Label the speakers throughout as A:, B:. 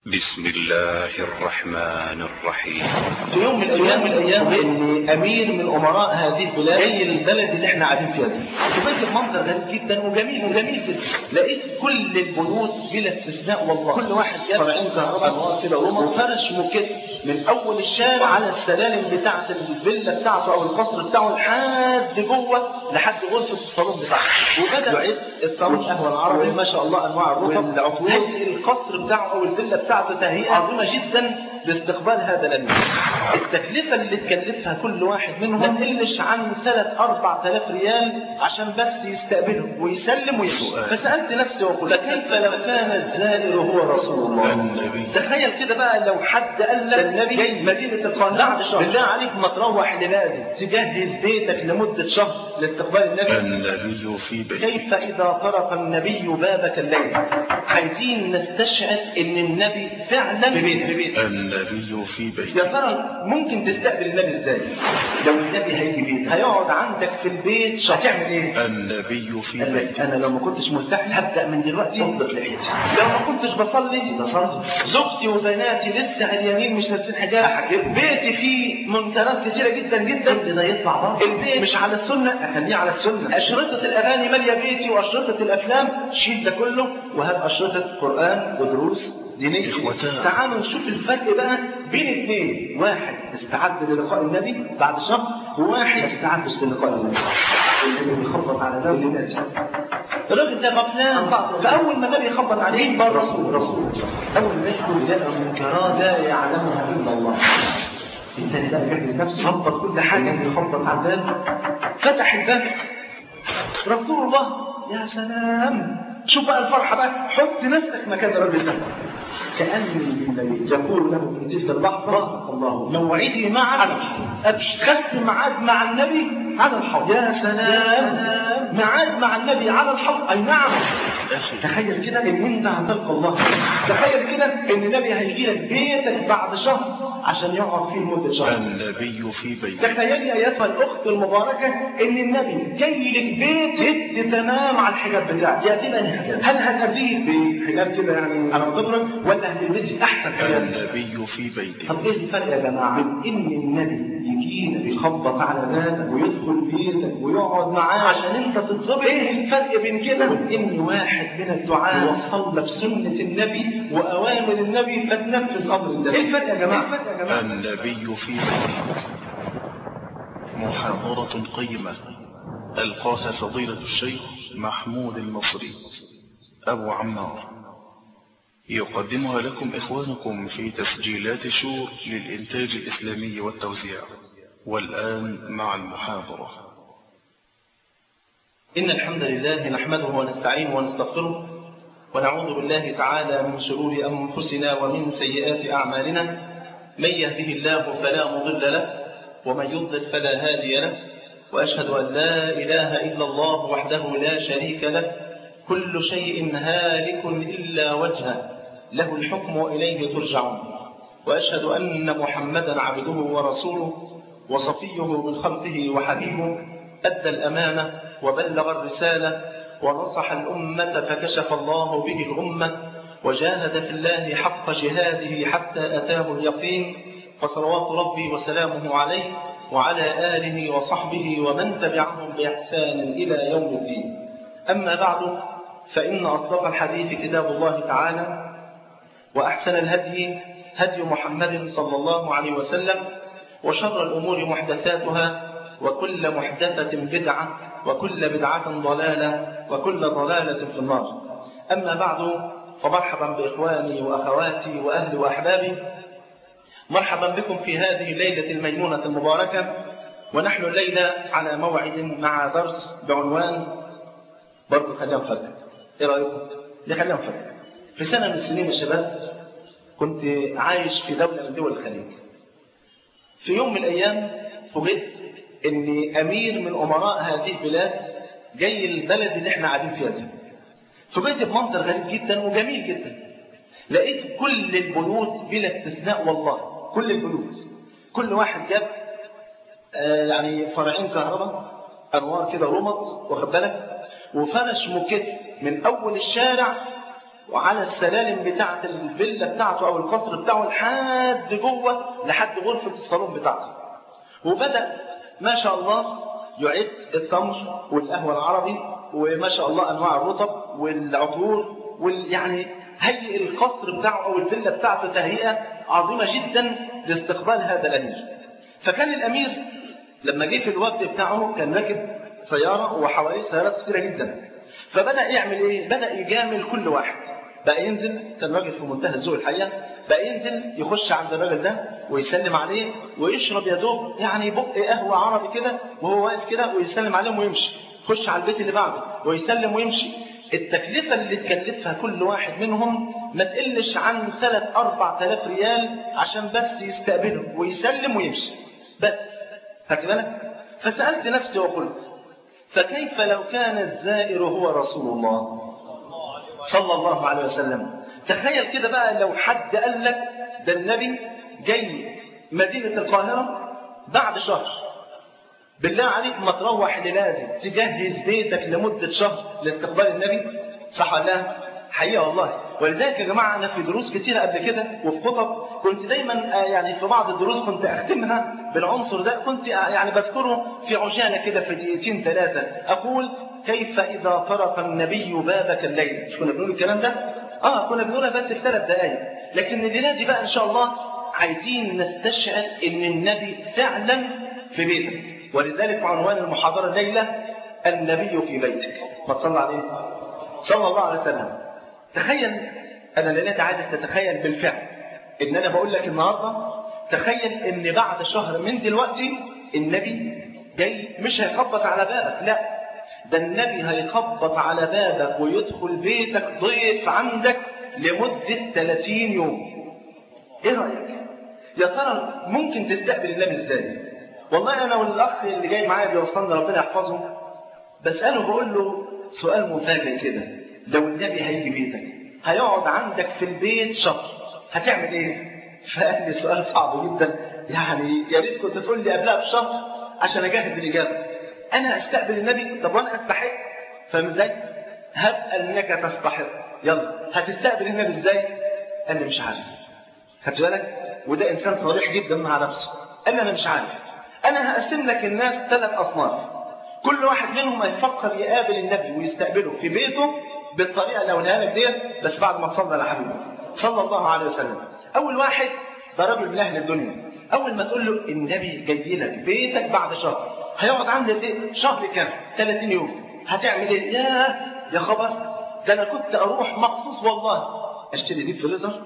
A: بسم الله الرحمن الرحيم
B: في يوم من الايام من الايام ان امير من امراء هذه البلاد جاي البلد اللي احنا قاعدين فيها دي وبيت المنظر غريب جدا وجميل وجميل جدا لقيت كل البيوت بلا استثناء والله كل واحد جاب فرعين كهرباء كده ورمى وفرش موكيت من اول الشارع على السلالم بتاعه الفيلا بتاعته او القصر بتاعه لحد جوه لحد غرفه الصالون بتاعه وبدا يعد الصالون قهوه العربي ما شاء الله انواع الرفق والعطور القصر بتاعه او الفيلا بتاعته تهيئه عظيمه جدا لاستقبال هذا الامير التكلفه اللي تكلفها كل واحد منهم ما تقلش عن 3 4000 ريال عشان بس يستقبله ويسلم ويمشي فسالت نفسي وقلت كيف لو كان الزائر هو رسول الله
A: النبي
B: تخيل كده بقى لو حد قال لك النبي جاي مدينه القاهره بعد شهر بالله عليك ما تروح لنادي تجهز بيتك لمده شهر لاستقبال النبي
A: النبي في بيته
B: كيف إذا طرق النبي بابك الليل عايزين نستشعر ان النبي فعلا في بيت في بيت
A: النبي في
B: يا
A: بيته
B: ترى ممكن تستقبل النبي ازاي لو النبي هيجي بيت هيقعد عندك في البيت شهر هتعمل ايه
A: النبي في
B: قال لك
A: بيته
B: انا لو ما كنتش مرتاح هبدا من دلوقتي اطلق لحيتي لو ما كنتش بصلي بصلي زوجتي وبناتي لسه عريانين مش لابسين حجاب احجب بيتي فيه منكرات كتيره جدا جدا ده يطلع بره البيت مش على السنه اخليه على السنه اشرطه الاغاني ماليه بيتي واشرطه الافلام شيل ده كله وهات اشرطه قران ودروس دينيه
A: إخوتان.
B: تعالوا نشوف الفرق بقى بين اثنين واحد استعد للقاء النبي بعد شهر وواحد ما استعدش للقاء النبي اللي بيخبط على ده واللي نازل الراجل ده غفلان فاول ما النبي يخبط عليه مين بقى الرسول رسول اول ما يدخل يلاقي منكرات لا يعلمها الا الله الثاني بقى جهز نفسه ظبط كل حاجه يخبط على الباب فتح الباب رسول الله يا سلام شوف بقى الفرحه بقى حط نفسك مكان الراجل ده كأن النبي يقول له في تلك اللحظة بارك الله موعدي معك على الحوض أبشر خدت ميعاد مع النبي على الحوض يا سلام ميعاد مع النبي على الحوض أي نعم
A: أخي
B: تخيل كده ان انت هتلقى الله تخيل كده ان النبي هيجي لك بيتك بعد شهر عشان يقعد فيه لمده شهر
A: النبي في بيته
B: تخيلي ايتها الاخت المباركه ان النبي جاي لك بيت هد تمام على الحجاب بتاعك دي هتبقى الحجاب هل هتأديه بحجاب كده يعني على الضبرة ولا هتلبسي احسن حجاب
A: النبي في بيته
B: طب ايه الفرق يا جماعه بين ان النبي يجينا يخبط على بابك ويدخل بيتك ويقعد معاه عشان انت تتظبط ايه الفرق بين كده وان واحد من الدعاة يوصل لك سنه النبي واوامر النبي فتنفذ امر النبي ايه الفرق يا جماعه الفرق يا جماعه
A: النبي في بيته محاضرة قيمة ألقاها فضيلة الشيخ محمود المصري أبو عمار يقدمها لكم إخوانكم في تسجيلات شور للإنتاج الإسلامي والتوزيع والآن مع المحاضرة
B: إن الحمد لله نحمده ونستعينه ونستغفره ونعوذ بالله تعالى من شرور أنفسنا ومن سيئات أعمالنا من يهده الله فلا مضل له ومن يضلل فلا هادي له وأشهد أن لا إله إلا الله وحده لا شريك له كل شيء هالك إلا وجهه له الحكم وإليه ترجعون وأشهد أن محمدا عبده ورسوله وصفيه من خلقه وحبيبه أدى الأمانة وبلغ الرسالة ونصح الأمة فكشف الله به الأمة وجاهد في الله حق جهاده حتى أتاه اليقين فصلوات ربي وسلامه عليه وعلى آله وصحبه ومن تبعهم بإحسان إلى يوم الدين أما بعد فإن أصدق الحديث كتاب الله تعالى وأحسن الهدي هدي محمد صلى الله عليه وسلم وشر الأمور محدثاتها وكل محدثة بدعة وكل بدعة ضلالة وكل ضلالة في النار أما بعد فمرحبا بإخواني وأخواتي وأهلي وأحبابي مرحبا بكم في هذه الليلة الميمونة المباركة ونحن الليلة على موعد مع درس بعنوان برضه خلينا نفكر ايه رايكم؟ دي خلينا نفكر في سنة من السنين يا شباب كنت عايش في دولة من دول الخليج في يوم من الأيام فوجئت إن أمير من أمراء هذه البلاد جاي البلد اللي احنا قاعدين فيها دي فوجئت بمنظر غريب جدا وجميل جدا لقيت كل البيوت بلا استثناء والله كل البيوت كل واحد جاب آه يعني فرعين كهرباء انوار كده رمط واخد بالك وفرش موكيت من اول الشارع وعلى السلالم بتاعة الفيلا بتاعته أو القصر بتاعه لحد جوه لحد غرفة الصالون بتاعته وبدأ ما شاء الله يعد التمر والقهوة العربي وما شاء الله أنواع الرطب والعطور وال يعني هيئ القصر بتاعه أو الفيلا بتاعته تهيئة عظيمة جدا لاستقبال هذا الأمير فكان الأمير لما جه في الوقت بتاعه كان راكب سيارة وحواليه سيارات كثيرة جدا فبدأ يعمل إيه؟ بدأ يجامل كل واحد بقى ينزل كان راجل في منتهى الذوق الحقيقة بقى ينزل يخش عند الراجل ده ويسلم عليه ويشرب يا دوب يعني بق قهوة عربي كده وهو واقف كده ويسلم عليهم ويمشي يخش على البيت اللي بعده ويسلم ويمشي التكلفة اللي تكلفها كل واحد منهم ما تقلش عن 3 4000 ريال عشان بس يستقبله ويسلم ويمشي بس خدت بالك فسألت نفسي وقلت فكيف لو كان الزائر هو رسول الله صلى الله عليه وسلم تخيل كده بقى لو حد قال لك ده النبي جاي مدينة القاهرة بعد شهر بالله عليك ما تروح لازم تجهز بيتك لمدة شهر لاستقبال النبي صح ولا لا؟ حقيقة والله ولذلك يا جماعة أنا في دروس كتيرة قبل كده وفي خطب كنت دايما يعني في بعض الدروس كنت أختمها بالعنصر ده كنت يعني بذكره في عجالة كده في دقيقتين ثلاثة أقول كيف إذا طرق النبي بابك الليل مش كنا بنقول الكلام ده؟ آه كنا بنقولها بس في ثلاث دقايق لكن الليلة دي بقى إن شاء الله عايزين نستشعر إن النبي فعلا في بيتك ولذلك عنوان المحاضرة الليلة النبي في بيتك ما تصلى عليه صلى الله عليه وسلم تخيل أنا الليلة عايزك تتخيل بالفعل إن أنا بقول لك النهاردة تخيل إن بعد شهر من دلوقتي النبي جاي مش هيخبط على بابك لا ده النبي هيخبط على بابك ويدخل بيتك ضيف عندك لمدة 30 يوم ايه رأيك يا ترى ممكن تستقبل النبي ازاي والله انا والاخ اللي جاي معايا بيوصلنا ربنا يحفظه بسأله بقول له سؤال مفاجئ كده لو النبي هيجي بيتك هيقعد عندك في البيت شهر هتعمل ايه فقال لي سؤال صعب جدا يعني يا ريت كنت تقول لي قبلها بشهر عشان اجهز الاجابه انا استقبل النبي طب وانا استحق فاهم ازاي هب انك تستحق يلا هتستقبل النبي ازاي قال لي مش عارف خدت بالك وده انسان صريح جدا مع نفسه قال لي انا مش عارف انا هقسم لك الناس ثلاث اصناف كل واحد منهم هيفكر يقابل النبي ويستقبله في بيته بالطريقه اللي قولها لك ديت بس بعد ما تصلى على حبيبه صلى الله عليه وسلم اول واحد ده راجل من اهل الدنيا اول ما تقول له النبي جاي لك بيتك بعد شهر هيقعد عندك ايه شهر كام 30 يوم هتعمل ايه يا يا خبر ده انا كنت اروح مخصوص والله اشتري ديب فريزر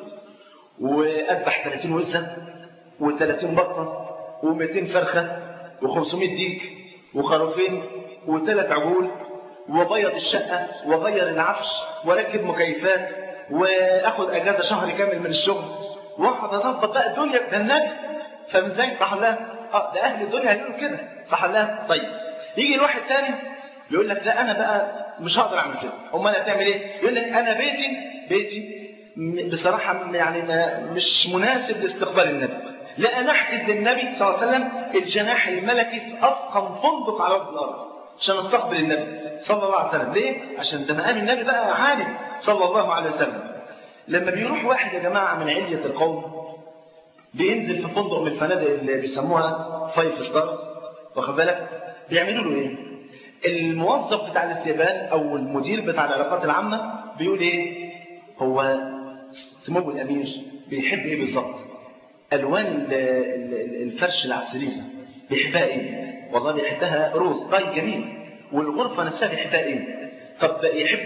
B: واذبح 30 وزه و30 بطه و200 فرخه و500 ديك وخروفين وثلاث عجول وبيض الشقه وغير العفش واركب مكيفات واخد اجازه شهر كامل من الشغل واقعد اظبط بقى الدنيا ده النبي فاهم ازاي صح ولا اه ده اهل الدنيا هيقولوا كده صح ولا طيب يجي الواحد تاني يقول لك لا انا بقى مش هقدر اعمل كده امال هتعمل ايه يقول لك انا بيتي بيتي بصراحه يعني مش مناسب لاستقبال النبي لا انا احجز للنبي صلى الله عليه وسلم الجناح الملكي في افخم فندق على وجه الارض عشان استقبل النبي صلى الله عليه وسلم ليه عشان ده مقام النبي بقى عالي صلى الله عليه وسلم لما بيروح واحد يا جماعه من عليه القوم بينزل في فندق من الفنادق اللي بيسموها فايف ستار واخد بالك بيعملوا له ايه الموظف بتاع الاستقبال او المدير بتاع العلاقات العامه بيقول ايه هو سمو الامير بيحب ايه بالظبط الوان الفرش العسريه بيحبها ايه والله بيحبها روز طيب جميل والغرفه نفسها بيحبها ايه طب يحب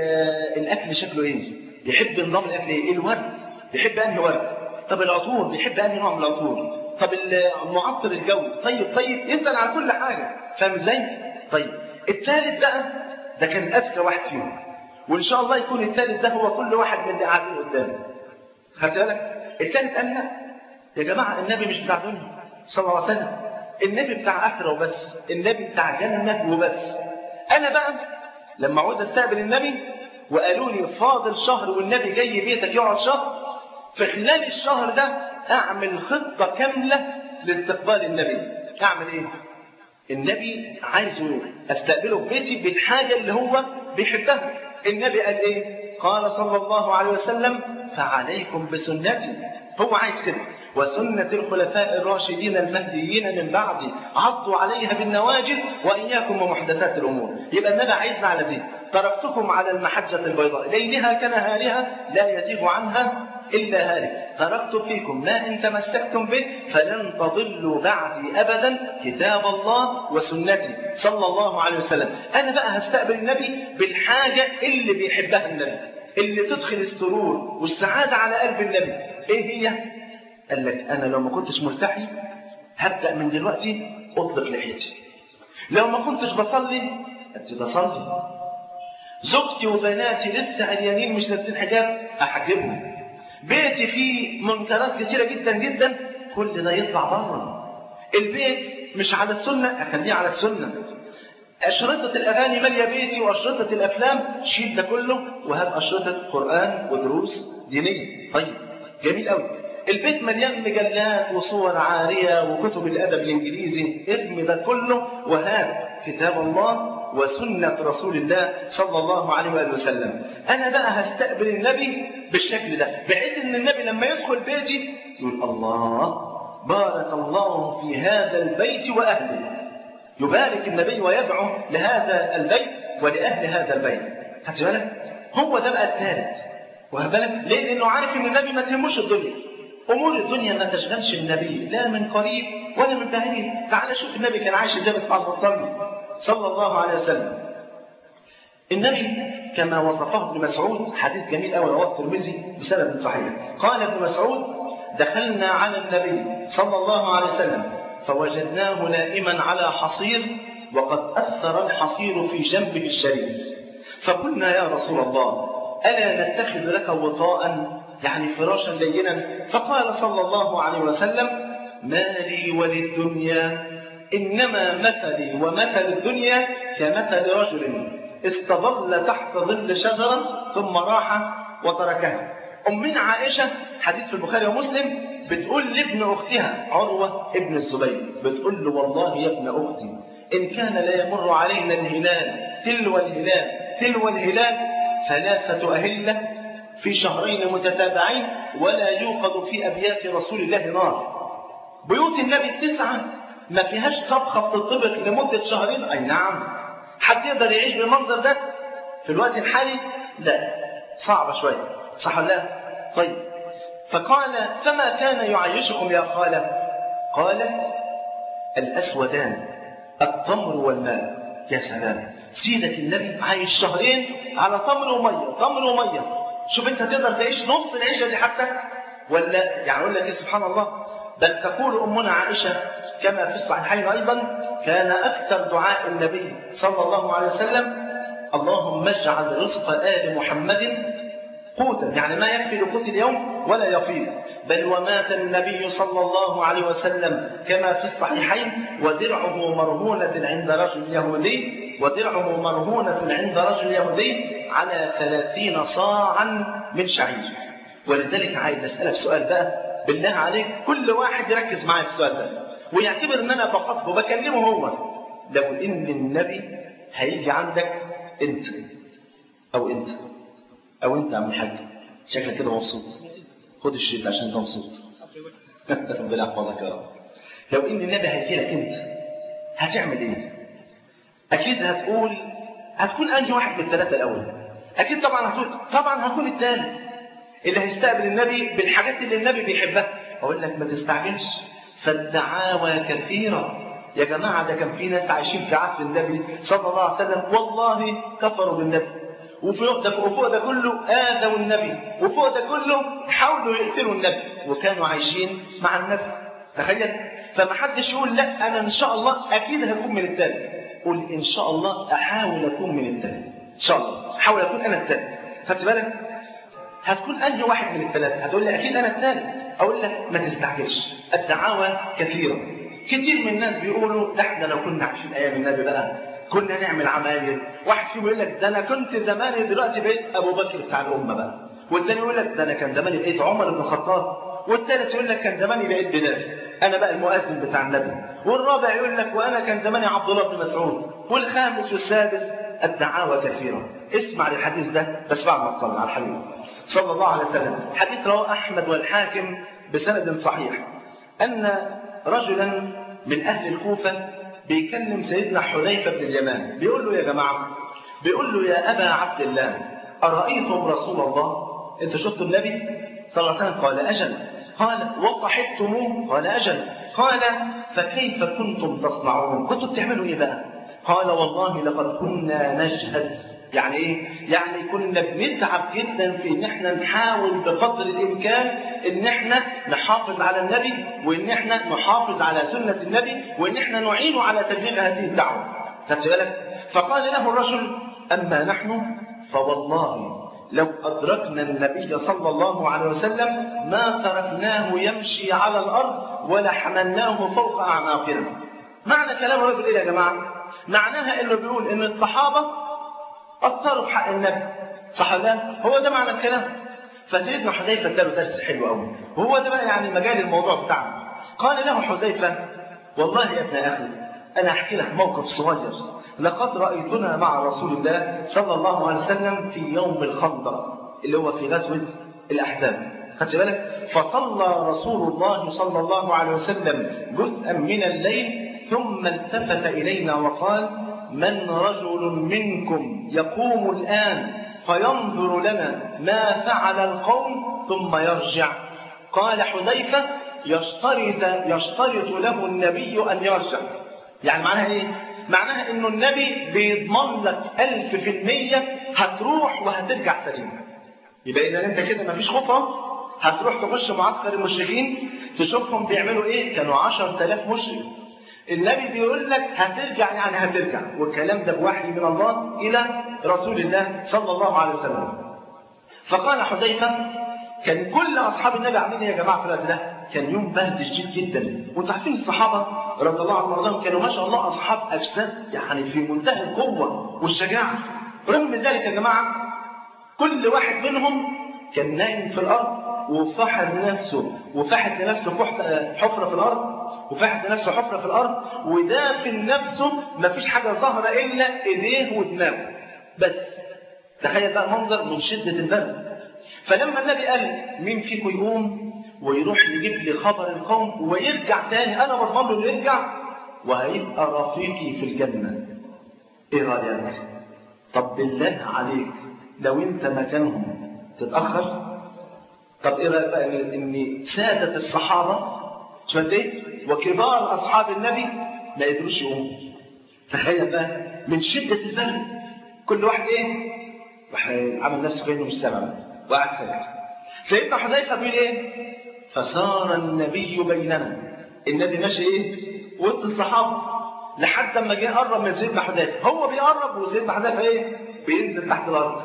B: الاكل شكله ايه يحب نظام الاكل ايه الورد بيحب انهي ورد طب العطور بيحب انهي نوع من العطور طب المعطر الجوي طيب طيب يسال على كل حاجه فاهم ازاي طيب الثالث بقى ده كان اذكى واحد فيهم وان شاء الله يكون الثالث ده هو كل واحد من اللي قاعدين قدامه خدت بالك الثالث قال لا يا جماعه النبي مش بتاع دنيا صلى الله عليه وسلم النبي بتاع اخره وبس النبي بتاع جنه وبس انا بقى لما اعود استقبل النبي وقالوا لي فاضل شهر والنبي جاي بيتك يقعد شهر في خلال الشهر ده اعمل خطه كامله لاستقبال النبي اعمل ايه النبي عايزه استقبله في بيتي بالحاجه اللي هو بيحبها النبي قال ايه قال صلى الله عليه وسلم فعليكم بسنتي هو عايز كده وسنة الخلفاء الراشدين المهديين من بعدي عضوا عليها بالنواجذ وإياكم ومحدثات الأمور يبقى النبي عايزنا على دي تركتكم على المحجة البيضاء ليلها كنهارها لا يزيغ عنها إلا هالك تركت فيكم ما إن تمسكتم به فلن تضلوا بعدي أبدا كتاب الله وسنتي صلى الله عليه وسلم أنا بقى هستقبل النبي بالحاجة اللي بيحبها النبي اللي تدخل السرور والسعادة على قلب النبي إيه هي؟ قال لك أنا لو ما كنتش ملتحي هبدأ من دلوقتي أطلق لحيتي لو ما كنتش بصلي أبتدي أصلي زوجتي وبناتي لسه عريانين مش لابسين حجاب أحجبهم بيتي فيه منكرات كثيرة جدا جدا كل ده يطلع بره البيت مش على السنة أخليه على السنة أشرطة الأغاني مالية بيتي وأشرطة الأفلام شيل ده كله وهات أشرطة قرآن ودروس دينية طيب جميل قوي البيت مليان مجلات وصور عارية وكتب الأدب الإنجليزي ارمي ده كله وهات كتاب الله وسنة رسول الله صلى الله عليه وآله وسلم أنا بقى هستقبل النبي بالشكل ده بحيث أن النبي لما يدخل بيتي يقول الله بارك الله في هذا البيت وأهله يبارك النبي ويدعو لهذا البيت ولأهل هذا البيت خدت بالك هو ده بقى الثالث واخد بالك ليه لأنه عارف أن النبي ما تهموش الدنيا أمور الدنيا ما تشغلش النبي لا من قريب ولا من بعيد تعال شوف النبي كان عايش ازاي بس بعد ما تصلي صلى الله عليه وسلم النبي كما وصفه ابن مسعود حديث جميل قوي رواه الترمذي بسند صحيح قال ابن مسعود دخلنا على النبي صلى الله عليه وسلم فوجدناه نائما على حصير وقد أثر الحصير في جنبه الشريف فقلنا يا رسول الله ألا نتخذ لك وطاء يعني فراشا لينا فقال صلى الله عليه وسلم ما لي وللدنيا إنما مثلي ومثل الدنيا كمثل رجل استظل تحت ظل شجرة ثم راح وتركها أمنا عائشة حديث في البخاري ومسلم بتقول لابن أختها عروة ابن الزبير بتقول له والله يا ابن أختي إن كان لا يمر علينا الهلال تلو الهلال تلو الهلال ثلاثة أهلة في شهرين متتابعين ولا يوقد في أبيات رسول الله نار بيوت النبي التسعة ما فيهاش طبخة بتطبخ لمدة شهرين أي نعم حد يقدر يعيش بالمنظر ده في الوقت الحالي لا صعبة شوية صح ولا لا طيب فقال فما كان يعيشكم يا خالة قالت الأسودان التمر والماء يا سلام سيدك النبي عايش شهرين على تمر ومية تمر ومية شوف انت تقدر تعيش نص العيشة دي حتى ولا يعني اقول لك سبحان الله بل تقول أمنا عائشة كما في الصحيحين أيضا كان أكثر دعاء النبي صلى الله عليه وسلم اللهم اجعل رزق آل محمد قوتا يعني ما يكفي لقوت اليوم ولا يفيض بل ومات النبي صلى الله عليه وسلم كما في الصحيحين ودرعه مرهونة عند رجل يهودي ودرعه مرهونة عند رجل يهودي على ثلاثين صاعا من شعير ولذلك عايز أسألك سؤال بقى بالله عليك كل واحد يركز معايا في السؤال ده ويعتبر ان انا بخاطبه بكلمه هو لو ان النبي هيجي عندك انت او انت او انت يا عم الحاج شكلك كده مبسوط خد الشيء عشان انت مبسوط ربنا يحفظك يا رب لو ان النبي هيجي لك انت هتعمل ايه اكيد هتقول هتكون انهي واحد من الثلاثه الاول اكيد طبعا هتقول طبعا هكون الثالث اللي هيستقبل النبي بالحاجات اللي النبي بيحبها اقول لك ما تستعجلش فالدعاوى كثيرة يا جماعة ده كان في ناس عايشين في عهد النبي صلى الله عليه وسلم والله كفروا بالنبي وفوق ده وفوق ده كله آذوا النبي وفوق ده كله حاولوا يقتلوا النبي وكانوا عايشين مع النبي تخيل فما حدش يقول لا أنا إن شاء الله أكيد هكون من الثالث قول إن شاء الله أحاول أكون من الثالث إن شاء الله أحاول أكون أنا الثالث خدت بالك هتكون أنهي واحد من الثلاثة هتقول لي أكيد أنا الثالث أقول لك ما تستعجلش الدعاوى كثيرة كتير من الناس بيقولوا ده احنا لو كنا عايشين أيام النبي بقى كنا نعمل عمايل واحد فيهم يقول لك ده أنا كنت زماني دلوقتي بقيت أبو بكر بتاع الأمة بقى والتاني يقول لك ده أنا كان زماني بقيت عمر بن الخطاب والثالث يقول لك كان زماني بقيت بلال أنا بقى المؤذن بتاع النبي والرابع يقول لك وأنا كان زماني عبد الله بن مسعود والخامس والسادس الدعاوى كثيرة اسمع للحديث ده بس بعد ما تصلي على الحبيب صلى الله عليه وسلم حديث رواه أحمد والحاكم بسند صحيح أن رجلا من أهل الكوفة بيكلم سيدنا حذيفة بن اليمان بيقول له يا جماعة بيقول له يا أبا عبد الله أرأيتم رسول الله أنت شفتوا النبي صلى الله عليه وسلم قال أجل قال وصحبتموه قال أجل قال فكيف كنتم تصنعون كنتم بتعملوا إيه بقى قال والله لقد كنا نجهد يعني ايه يعني كنا بنتعب جدا في ان احنا نحاول بقدر الامكان ان احنا نحافظ على النبي وان احنا نحافظ على سنه النبي وان احنا نعينه على تبليغ هذه الدعوه خدت بالك فقال له الرجل اما نحن فوالله لو أدركنا النبي صلى الله عليه وسلم ما تركناه يمشي على الأرض ولا حملناه فوق أعناقنا معنى كلام الرجل إيه يا جماعة معناها إنه بيقول إن الصحابة قصروا في حق النبي صح لا هو ده معنى الكلام فسيدنا حذيفة اداله درس حلو قوي وهو ده بقى يعني مجال الموضوع بتاعنا قال له حذيفة والله يا ابن أخي أنا أحكي لك موقف صغير لقد رأيتنا مع رسول الله صلى الله عليه وسلم في يوم الخندق اللي هو في غزوة الأحزاب خدت بالك فصلى رسول الله صلى الله عليه وسلم جزءا من الليل ثم التفت إلينا وقال من رجل منكم يقوم الآن فينظر لنا ما فعل القوم ثم يرجع قال حذيفة يشترط, يشترط له النبي أن يرجع يعني معناها إيه؟ معناها إنه النبي بيضمن لك ألف في المية هتروح وهترجع سليم يبقى إذا أنت كده مفيش خطة هتروح تخش معسكر المشركين تشوفهم بيعملوا إيه؟ كانوا عشر تلاف مشرك النبي بيقول لك هترجع يعني هترجع والكلام ده بوحي من الله إلى رسول الله صلى الله عليه وسلم فقال حذيفة كان كل أصحاب النبي عاملين إيه يا جماعة في الوقت ده كان يوم برد شديد جدا وانتوا عارفين الصحابة رضي الله عنهم وارضاهم كانوا ما شاء الله أصحاب أجساد يعني في منتهى القوة والشجاعة رغم ذلك يا جماعة كل واحد منهم كان نايم في الأرض وفحر نفسه وفحت لنفسه حفرة في الأرض وفحت لنفسه حفرة في الأرض ودافن نفسه ما فيش حاجة ظاهرة إلا إيديه ودماغه بس تخيل بقى منظر من شدة البرد فلما النبي قال مين فيكم يقوم ويروح يجيب لي خبر القوم ويرجع تاني أنا بضمن له يرجع وهيبقى رفيقي في الجنة إيه رأيك؟ طب بالله عليك لو أنت مكانهم تتأخر طب إيه رأيك بقى إن سادة الصحابة شفت إيه؟ وكبار أصحاب النبي ما يقدروش يقوموا تخيل بقى من شدة البرد كل واحد إيه؟ واحد عمل نفسه كأنه مش سامع وقعد ساكت سيدنا حذيفة بيقول إيه؟ فصار النبي بيننا النبي ماشي إيه؟ وسط الصحابة لحد ما جه قرب من سيدنا حذيفة هو بيقرب وسيدنا حذيفة إيه؟ بينزل تحت الأرض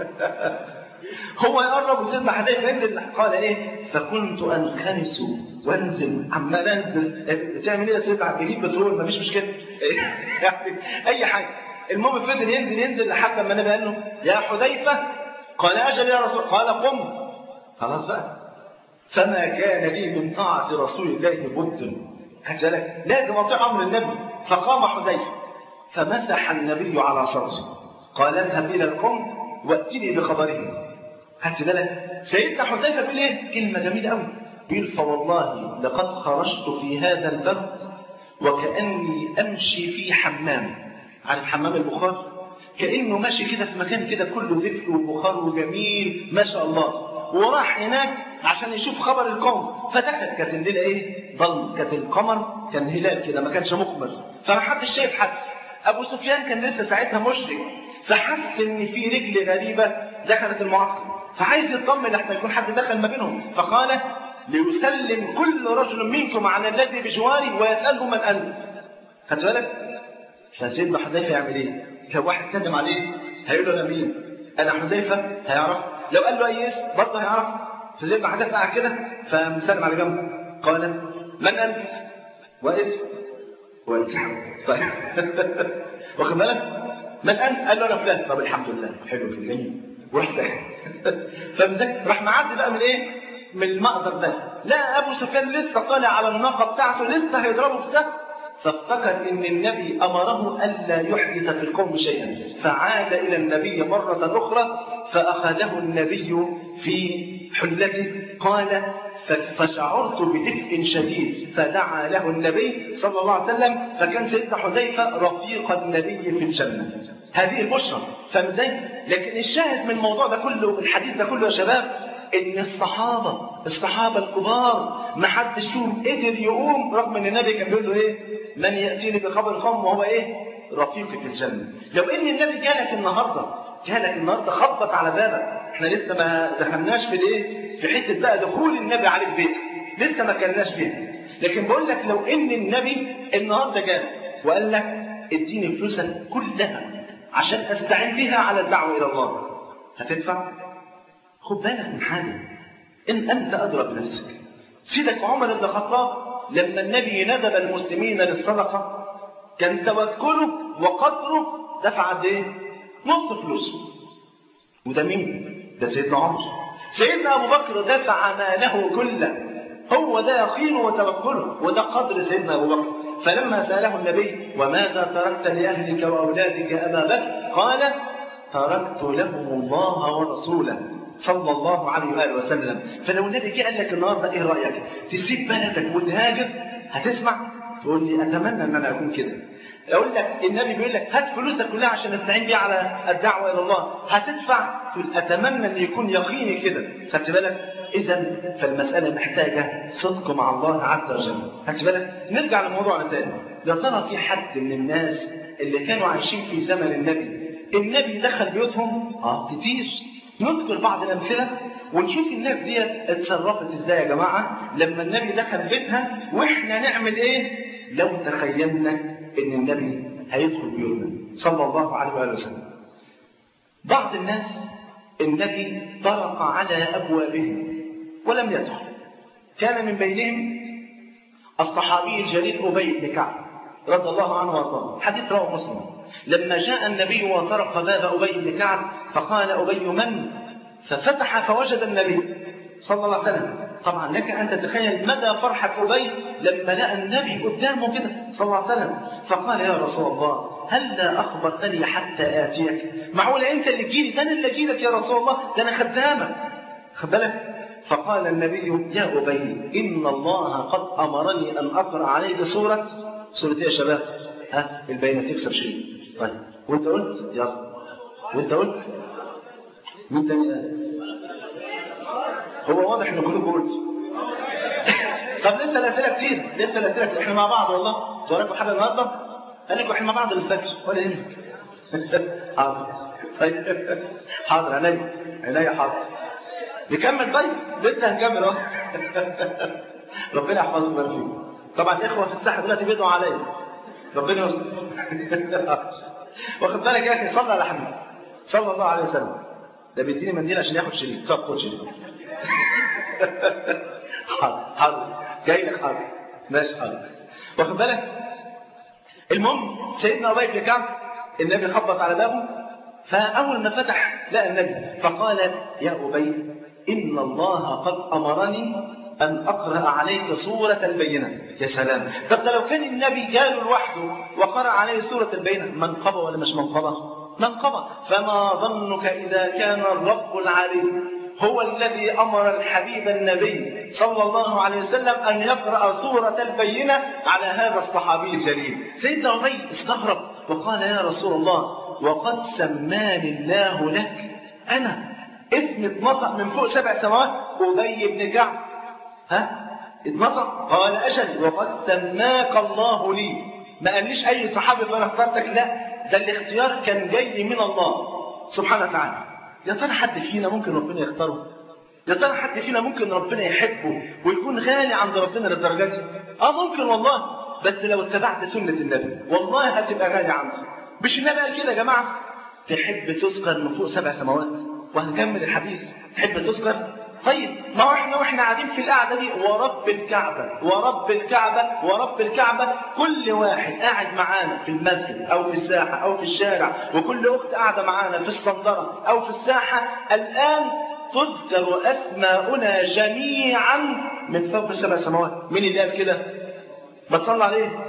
B: هو يقرب وسيدنا حذيفة ينزل قال إيه؟ فكنت أنخنس وانزل عمال انزل تعمل ايه يا سيدنا تجيب بترول مفيش مشكله يعني اي حاجه المهم فضل ينزل ينزل لحد ما النبي قال له يا حذيفه قال اجل يا رسول قال قم خلاص بقى فما كان لي من طاعه رسول الله بد كذلك لازم اطيع امر النبي فقام حذيفه فمسح النبي على صدره قال اذهب الى القوم واتني بخبرهم خدت بالك سيدنا حذيفه بيقول ايه كلمه جميله قوي بيقول فوالله لقد خرجت في هذا البرد وكأني أمشي في حمام عارف حمام البخار كأنه ماشي كده في مكان كده كله دفء وبخار وجميل ما شاء الله وراح هناك عشان يشوف خبر القوم فدخل كانت الليله ايه ضل كانت القمر كان هلال كده ما كانش مقمر فما حدش شايف حد ابو سفيان كان لسه ساعتها مشرك فحس ان في رجل غريبه دخلت المعسكر فعايز يطمن لحتى يكون حد دخل ما بينهم فقال ليسلم كل رجل منكم على الذي بجواري ويسأله من أنت خدت بالك فسيدنا حذيفة يعمل ايه لو واحد كلم عليه هيقول له انا مين انا حذيفة هيعرف لو قال له اي اسم برضه هيعرف فسيدنا حذيفة قاعد كده فمسلم على جنبه قال من انت وإذ وإذ طيب واخد بالك من انت قال له انا فلان طب الحمد لله حلو جميل وراح فمسك راح معدي بقى من ايه من المقدر ده لا ابو سفيان لسه طالع على الناقه بتاعته لسه هيضربه بسهم فافتكر ان النبي امره الا يحدث في القوم شيئا فعاد الى النبي مره اخرى فاخذه النبي في حلته قال فشعرت بدفء شديد فدعا له النبي صلى الله عليه وسلم فكان سيدنا حذيفه رفيق النبي في الجنه هذه البشرى فاهم ازاي؟ لكن الشاهد من الموضوع ده كله الحديث ده كله يا شباب ان الصحابه الصحابه الكبار ما حدش فيهم قدر يقوم رغم ان النبي كان بيقول له ايه؟ من ياتيني بخبر قوم وهو ايه؟ رفيقي في الجنه. لو ان النبي جالك النهارده جالك النهارده خبط على بابك احنا لسه ما دخلناش في الايه؟ في حته بقى دخول النبي عليك بيتك لسه ما كلناش فيها. لكن بقول لك لو ان النبي النهارده جالك وقال لك اديني فلوسك كلها عشان استعين بها على الدعوه الى الله هتدفع؟ خد بالك من حاجة إن أنت أدرى بنفسك سيدك عمر بن الخطاب لما النبي ندب المسلمين للصدقة كان توكله وقدره دفع قد إيه؟ نص فلوسه وده مين؟ ده سيدنا عمر سيدنا أبو بكر دفع ماله كله هو ده يقينه وتوكله وده قدر سيدنا أبو بكر فلما سأله النبي وماذا تركت لأهلك وأولادك أبا بكر قال تركت لهم الله ورسوله صلى الله عليه واله وسلم فلو النبي جه قال لك النهارده ايه رايك تسيب بلدك وتهاجر هتسمع تقول لي اتمنى ان انا اكون كده اقول لك النبي بيقول لك هات فلوسك كلها عشان نستعين بيها على الدعوه الى الله هتدفع تقول اتمنى ان يكون يقيني كده خدت بالك اذا فالمساله محتاجه صدق مع الله عز وجل خدت بالك نرجع لموضوعنا تاني يا ترى في حد من الناس اللي كانوا عايشين في زمن النبي النبي دخل بيوتهم اه كتير نذكر بعض الأمثلة ونشوف الناس دي اتصرفت ازاي يا جماعة لما النبي دخل بيتها واحنا نعمل ايه لو تخيلنا ان النبي هيدخل بيوتنا صلى الله عليه وآله وسلم بعض الناس النبي طرق على أبوابهم ولم يدخل كان من بينهم الصحابي الجليل أبي بن كعب رضي الله عنه وارضاه حديث رواه مسلم لما جاء النبي وطرق باب أبي بن كعب فقال أبي من ففتح فوجد النبي صلى الله عليه وسلم طبعا لك أن تتخيل مدى فرحة أبي لما لقى النبي قدامه كده صلى الله عليه وسلم فقال يا رسول الله هل لا أخبرتني حتى آتيك معقولة أنت اللي تجيلي ده أنا اللي أجيلك يا رسول الله ده أنا خدامك خد بالك فقال النبي يا أبي إن الله قد أمرني أن أقرأ عليك سورة سورة إيه يا شباب ها البينة تكسب شيء طيب وانت قلت يلا وانت قلت مين تاني قال هو واضح ان كلكم قلتوا طب لسه الاسئله كتير لسه الاسئله كتير احنا مع بعض والله وراكم حاجه النهارده قال لكم احنا مع بعض الفجر ولا يهمك حاضر طيب حاضر عينيا عينيا حاضر نكمل طيب لسه هنكمل اهو ربنا يحفظكم ويبارك فيكم طبعا الاخوه في الساحه دلوقتي بيدعوا عليا ربنا يستر واخد بالك يا اخي صلى على حبيبي صلى الله عليه وسلم ده بيديني منديل عشان ياخد شريك طب خد شريك حاضر حاضر جاي لك حاضر ماشي حاضر واخد بالك المهم سيدنا ابي بن كعب النبي خبط على بابه فاول ما فتح لقى النبي فقال يا ابي ان الله قد امرني أن أقرأ عليك سورة البينة يا سلام طب ده لو كان النبي جاله لوحده وقرأ عليه سورة البينة منقبة ولا مش منقبة منقبة فما ظنك إذا كان الرب العليم هو الذي أمر الحبيب النبي صلى الله عليه وسلم أن يقرأ سورة البينة على هذا الصحابي الجليل سيدنا أبي استغرب وقال يا رسول الله وقد سماني الله لك أنا اسم اتنطق من فوق سبع سماوات أبي بن كعب ها اتنطق قال أجل وقد سماك الله لي ما قاليش أي صحابي فأنا اخترتك لا ده الاختيار كان جاي من الله سبحانه وتعالى يا ترى حد فينا ممكن ربنا يختاره يا ترى حد فينا ممكن ربنا يحبه ويكون غالي عند ربنا للدرجات دي اه ممكن والله بس لو اتبعت سنة النبي والله هتبقى غالي عنده مش النبي قال كده يا جماعة تحب تذكر من فوق سبع سماوات وهنكمل الحديث تحب تذكر طيب ما احنا واحنا قاعدين في القعده دي ورب الكعبه ورب الكعبه ورب الكعبه كل واحد قاعد معانا في المسجد او في الساحه او في الشارع وكل اخت قاعده معانا في الصندره او في الساحه الان تذكر اسماؤنا جميعا من فوق السبع سماوات مين اللي قال كده بتصلى عليه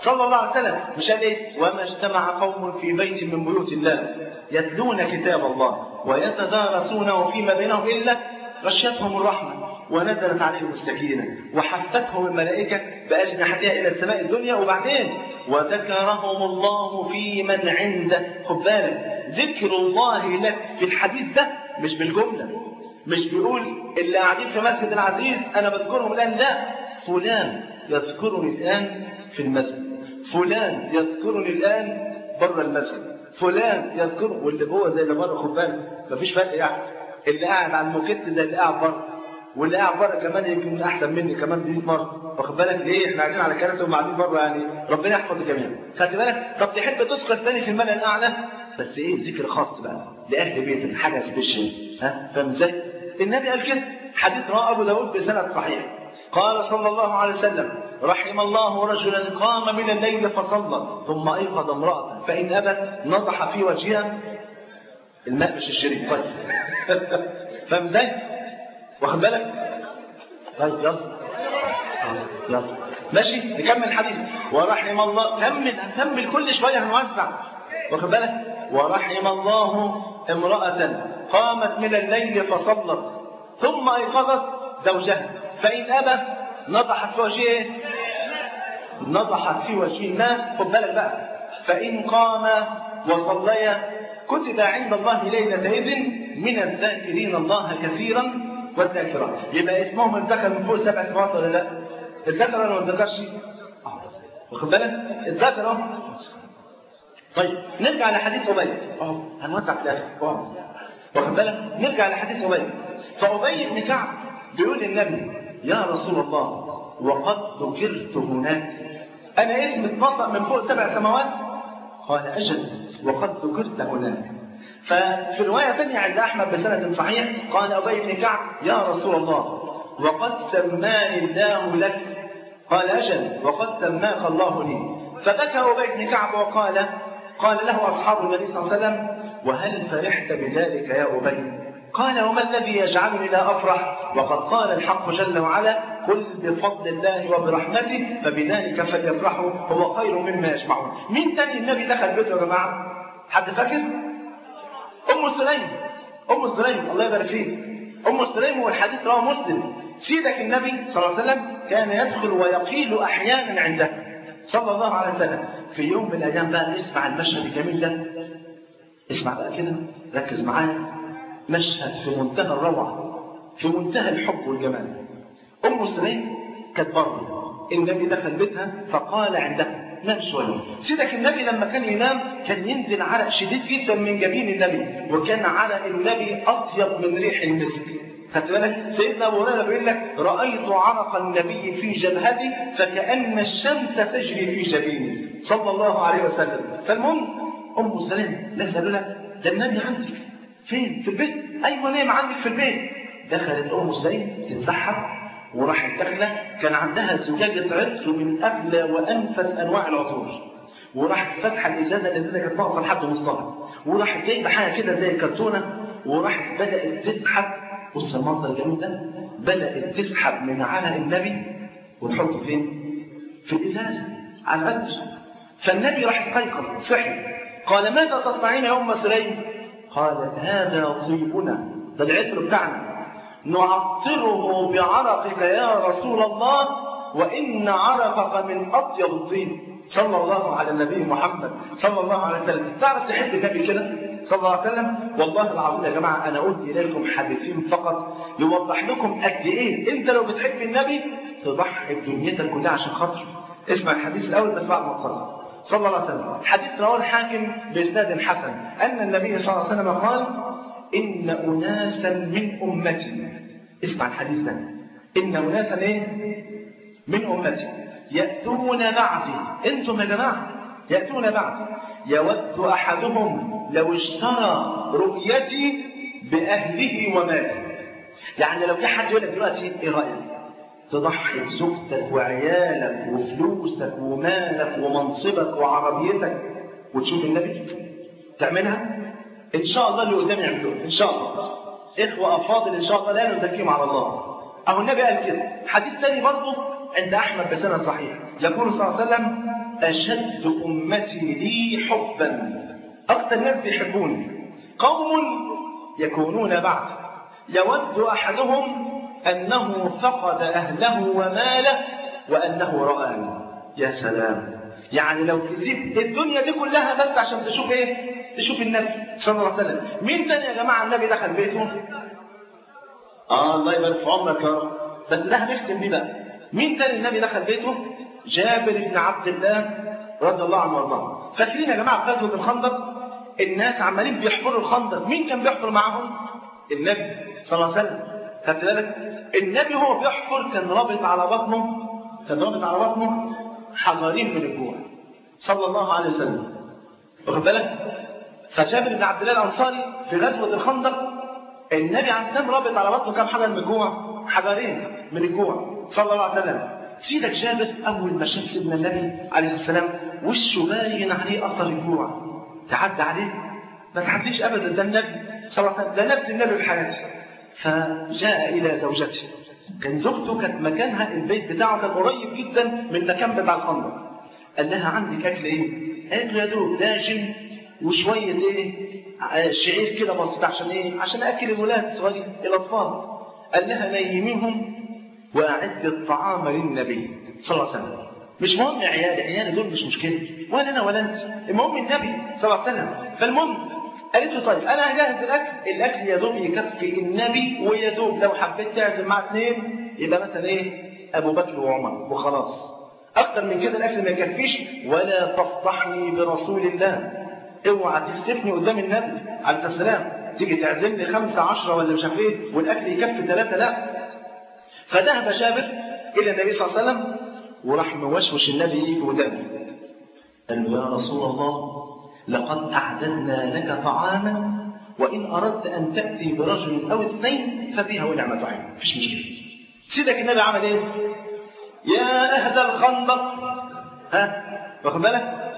B: صلى الله عليه وسلم مش قال ايه وما اجتمع قوم في بيت من بيوت الله يتلون كتاب الله ويتدارسونه فيما بينهم الا غشيتهم الرحمه ونزلت عليهم السكينه وحفتهم الملائكه باجنحتها الى السماء الدنيا وبعدين وذكرهم الله في من عنده خد بالك ذكر الله لك في الحديث ده مش بالجمله مش بيقول اللي قاعدين في مسجد العزيز انا بذكرهم الان لا فلان يذكرني الان في المسجد فلان يذكرني الان بره المسجد فلان يذكر واللي جوه زي اللي بره خد بالك مفيش فرق يعني اللي قاعد على الموكيت زي اللي قاعد بره واللي قاعد بره كمان يمكن احسن مني كمان 100 مره واخد بالك ليه احنا قاعدين على كراسي وهم قاعدين بره يعني ربنا يحفظ الجميع خدت بالك طب تحب تذكر ثاني في الملأ الاعلى بس ايه ذكر خاص بقى لاهل بيتك حاجه سبيشال ها فاهم ازاي النبي قال كده حديث رواه ابو داود بسند صحيح قال صلى الله عليه وسلم رحم الله رجلا قام من الليل فصلى ثم ايقظ امراه فان ابت نضح في وجهها الماء مش الشريف طيب فاهم ازاي واخد بالك طيب يلا يلا ماشي نكمل الحديث ورحم الله كمل هنكمل كل شويه هنوزع واخد بالك ورحم الله امراه قامت من الليل فصلت ثم ايقظت زوجها فان ابى نضحت في وجهه نضحت في وجهه الماء خد بالك بقى فان قام وصليا كتب عند الله ليله اذن من الذاكرين الله كثيرا والذاكرات يبقى اسمهم اتذكر من فوق سبع سماوات ولا لا؟ اتذكر ولا ما اتذكرش؟ واخد بالك؟ اتذكر اهو طيب نرجع لحديث ابي اهو هنوزع في الاخر اهو واخد بالك؟ نرجع لحديث ابي فابي بن كعب بيقول للنبي يا رسول الله وقد ذكرت هناك انا اسمي اتنطق من فوق سبع سماوات قال اجل وقد ذكرت هناك ففي رواية ثانية عند أحمد بسند صحيح قال أبي بن كعب يا رسول الله وقد سماني الله لك قال أجل وقد سماك الله لي فبكى أبي بن كعب وقال قال له أصحاب النبي صلى الله عليه وسلم وهل فرحت بذلك يا أبي قال وما الذي يجعلني لا أفرح وقد قال الحق جل وعلا قل بفضل الله وبرحمته فبذلك فليفرحوا هو خير مما يجمعون مين تاني النبي دخل بيته يا جماعة حد فاكر ام سليم ام سليم الله يبارك فيك ام سليم والحديث رواه مسلم سيدك النبي صلى الله عليه وسلم كان يدخل ويقيل احيانا عنده صلى الله عليه وسلم في يوم من الايام بقى اسمع المشهد الجميل ده اسمع بقى كده ركز معايا مشهد في منتهى الروعه في منتهى الحب والجمال ام سليم كانت بره النبي دخل بيتها فقال عندها نام شوية سيدك النبي لما كان ينام كان ينزل عرق شديد جدا من جبين النبي وكان عرق النبي أطيب من ريح المسك خدت بالك سيدنا ابو هريره بيقول لك رايت عرق النبي في جبهتي فكان الشمس تجري في جبيني صلى الله عليه وسلم فالمهم ام سلمة لا لها ده النبي عندك فين في البيت ايوه نايم عندك في البيت دخلت ام سلمة تتسحب وراحت داخله كان عندها زجاجه عطر من اغلى وانفس انواع العطور وراحت فاتحه الازازه الازازه كانت واقفه لحد نصها وراحت جايبه حاجه كده زي الكرتونه وراحت بدات تسحب بص المنظر الجميل ده بدات تسحب من عرق النبي وتحطه فين؟ في الازازه على العطر فالنبي راح استيقظ صحي قال ماذا تصنعين يا ام سليم؟ قالت هذا طيبنا ده العطر بتاعنا نعطره بعرقك يا رسول الله وإن عرقك من أطيب الطيب صلى الله على النبي محمد صلى الله عليه وسلم تعرف تحب النبي كده صلى الله عليه وسلم والله العظيم يا جماعة أنا قلت إليكم حديثين فقط يوضح لكم قد إيه أنت لو بتحب النبي تضحي بدنيتك كلها عشان خاطره اسمع الحديث الأول بس بعد ما تصلي صلى الله عليه وسلم حديث رواه الحاكم بإسناد حسن أن النبي صلى الله عليه وسلم قال إن أناسا من أمتي اسمع الحديث ده إن أناسا إيه؟ من أمتي يأتون بعدي أنتم يا جماعة يأتون بعدي يود أحدهم لو اشترى رؤيتي بأهله وماله يعني لو في حد يقول لك دلوقتي إيه رأيك؟ تضحي بزوجتك وعيالك وفلوسك ومالك ومنصبك وعربيتك وتشوف النبي تعملها ان شاء الله اللي قدامي يعملوه ان شاء الله اخوه افاضل ان شاء الله لا نزكيهم على الله اهو النبي قال كده حديث ثاني برضه عند احمد بسند صحيح يقول صلى الله عليه وسلم أشد أمتي لي حبا أكثر ناس بيحبوني قوم يكونون بعد يود أحدهم أنه فقد أهله وماله وأنه رآني يا سلام يعني لو تسيب الدنيا دي كلها بس عشان تشوف ايه تشوف النبي صلى الله عليه وسلم مين تاني يا جماعة النبي دخل بيته اه الله يبارك في عمرك يا رب بس ده هنختم بيه بقى مين تاني النبي دخل بيته جابر بن عبد الله رضي الله عنه وارضاه فاكرين يا جماعه في غزوه الخندق الناس عمالين بيحفروا الخندق مين كان بيحفر معاهم النبي صلى الله عليه وسلم خدت بالك النبي هو بيحفر كان رابط على بطنه كان رابط على بطنه حجرين من الجوع صلى الله عليه وسلم واخد بالك فجابر بن عبد الله الانصاري في غزوه الخندق النبي عليه السلام رابط على بطنه كام حجر من الجوع حجرين من الجوع صلى الله عليه وسلم سيدك جابر اول ما شاف سيدنا النبي عليه السلام وشه باين عليه اثر الجوع تعدى عليه ما تعديش ابدا ده النبي صلى الله عليه وسلم ده نفس النبي في حياته فجاء الى زوجته كان زوجته كانت مكانها البيت بتاعه كان قريب جدا من المكان بتاع الخندق قال لها عندك اكل ايه؟ قالت له يا دوب داجن وشويه ايه؟ شعير كده بسيط عشان ايه؟ عشان اكل الولاد الصغيرين الاطفال قال لها نيميهم واعد الطعام للنبي صلى الله عليه وسلم مش مهم عيالي عيالي دول مش مشكله ولا انا ولا انت المهم النبي صلى الله عليه وسلم فالمهم قالت له طيب انا هجهز الاكل الاكل يا دوب يكفي النبي ويا دوب لو حبيت تعزم مع اثنين يبقى مثلا ايه ابو بكر وعمر وخلاص اكتر من كده الاكل ما يكفيش ولا تفضحني برسول الله اوعى تكسفني قدام النبي عليه السلام تيجي تعزمني خمسة عشرة ولا مش عارف ايه والاكل يكفي ثلاثة لا فذهب شابر الى النبي صلى الله عليه وسلم وراح موشوش النبي يجي قدامه قال له يا رسول الله لقد أعددنا لك طعاما وإن أردت أن تأتي برجل أو اثنين ففيها ونعمة عين مفيش مشكلة سيدك النبي عمل إيه؟ يا أهل الخندق ها واخد بالك؟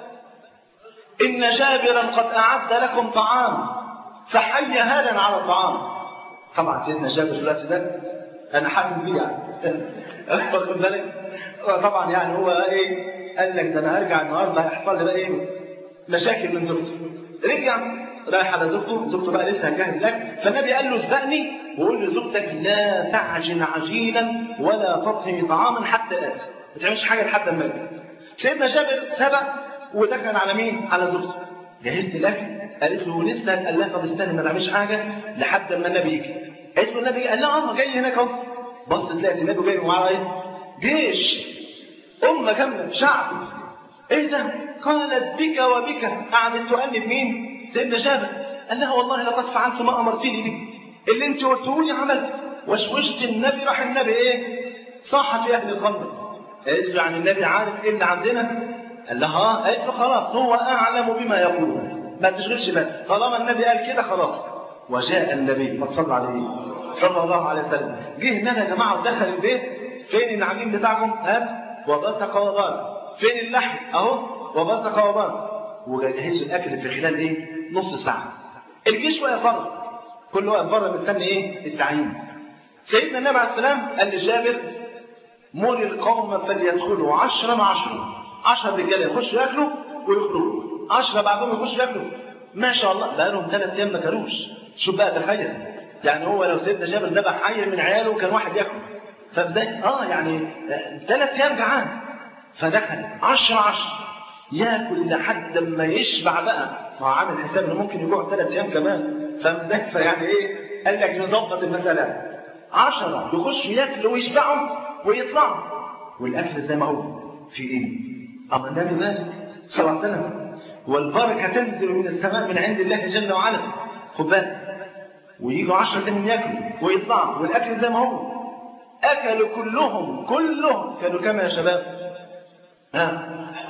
B: إن جابرا قد أعد لكم طعام فحي هذا على الطعام طبعا سيدنا جابر في الوقت ده أنا حافظ بيه يعني واخد بالك؟ طبعا يعني هو إيه؟ قال لك ده أنا هرجع النهارده هيحصل لي بقى إيه؟ مشاكل من زوجته رجع رايح على زوجته زوجته بقى لسه هتجهز لك فالنبي قال له اسبقني وقول لزوجتك لا تعجن عجينا ولا تطهي طعاما حتى اتي ما تعملش حاجه لحد ما اجي سيدنا جابر سبق ودخل على مين على زوجته جهزت الاكل قالت له لسه قال لها طب استنى ما تعملش حاجه لحد ما النبي يجي قالت له النبي قال لها اه جاي هناك اهو بص تلاقي النبي جاي ومعاه ايه جيش امه كامله شعب ايه ده قالت بك وبك قعدت تؤنب مين سيدنا جابر قال لها والله لقد فعلت ما امرتني به اللي انت قلته لي عملت وشوشت النبي راح النبي ايه صح في اهل الخندق قالت له يعني النبي عارف ايه اللي عندنا قال لها اه قالت له خلاص هو اعلم بما يقول ما تشغلش بالك طالما النبي قال كده خلاص وجاء النبي ما صلى عليه صلى الله عليه وسلم جه النبي يا جماعه ودخل البيت فين العجين بتاعكم هات وبسق وضال فين اللحم اهو وبسق وضال وجهزوا الاكل في خلال ايه نص ساعه الجيش واقف بره كل واقف بره مستني ايه التعيين سيدنا النبي عليه السلام قال لجابر مر القوم فليدخلوا عشرة مع عشرة عشرة رجاله يخشوا ياكلوا ويخرجوا عشرة بعدهم يخشوا ياكلوا ما شاء الله بقى لهم ثلاث ايام ما كانوش شوف بقى تخيل يعني هو لو سيدنا جابر ذبح حي من عياله كان واحد ياكل فبدأ اه يعني ثلاث ايام جعان فدخل عشرة عشرة ياكل لحد ما يشبع بقى هو عامل حساب انه ممكن يجوع ثلاث ايام كمان فاهم فيعني ايه قال لك نظبط المساله عشرة يخشوا ياكلوا ويشبعوا ويطلعوا والاكل زي ما هو في ايه اما النبي ذلك صلى الله عليه وسلم والبركه تنزل من السماء من عند الله جل وعلا خد بالك ويجوا عشرة تانيين ياكلوا ويطلعوا والاكل زي ما هو اكلوا كلهم كلهم كانوا كم يا شباب ها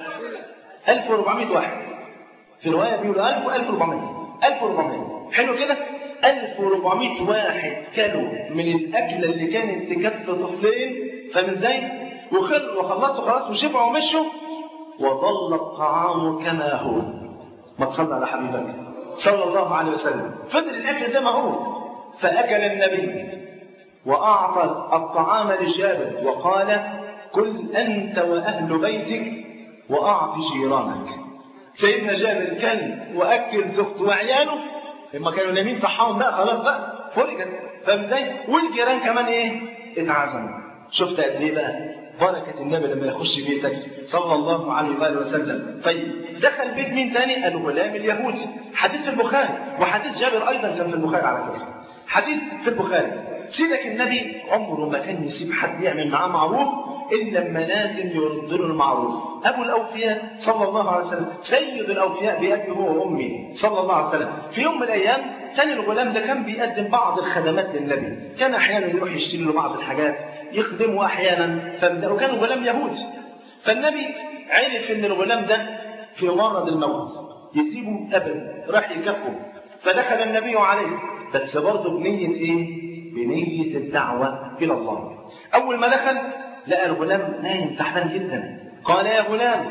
B: 1400 واحد في روايه بيقولوا 1000 و1400 1400 حلو كده 1400 واحد كلوا من الاكله اللي كانت تكفي طفلين فاهم ازاي وخلوا وخلصوا خلاص وشبعوا ومشوا وظل الطعام كما هو ما تصلى على حبيبك صلى الله عليه وسلم فضل الاكل زي ما هو فاكل النبي واعطى الطعام لجابر وقال كل انت واهل بيتك وأعطي جيرانك سيدنا جابر كل وأكل زوجته وعياله لما كانوا نايمين صحاهم بقى خلاص بقى فرجت فاهم ازاي؟ والجيران كمان ايه؟ اتعزموا شفت قد ايه بقى؟ بركة النبي لما يخش بيتك صلى الله عليه وآله وسلم طيب دخل بيت مين تاني؟ الغلام اليهودي حديث في البخاري وحديث جابر أيضا كان في البخاري على فكرة حديث في البخاري سيدك النبي عمره ما كان يسيب حد يعمل معاه معروف إلا لما لازم يرد له المعروف أبو الأوفياء صلى الله عليه وسلم سيد الأوفياء بأبي هو وأمي صلى الله عليه وسلم في يوم من الأيام كان الغلام ده كان بيقدم بعض الخدمات للنبي كان أحيانا يروح يشتري له بعض الحاجات يخدمه أحيانا وكان الغلام يهودي فالنبي عرف إن الغلام ده في مرض الموت يسيبه أبدا راح يكفه فدخل النبي عليه بس برضه بنية إيه؟ بنية الدعوة إلى الله أول ما دخل لقى الغلام نايم تعبان جدا قال يا غلام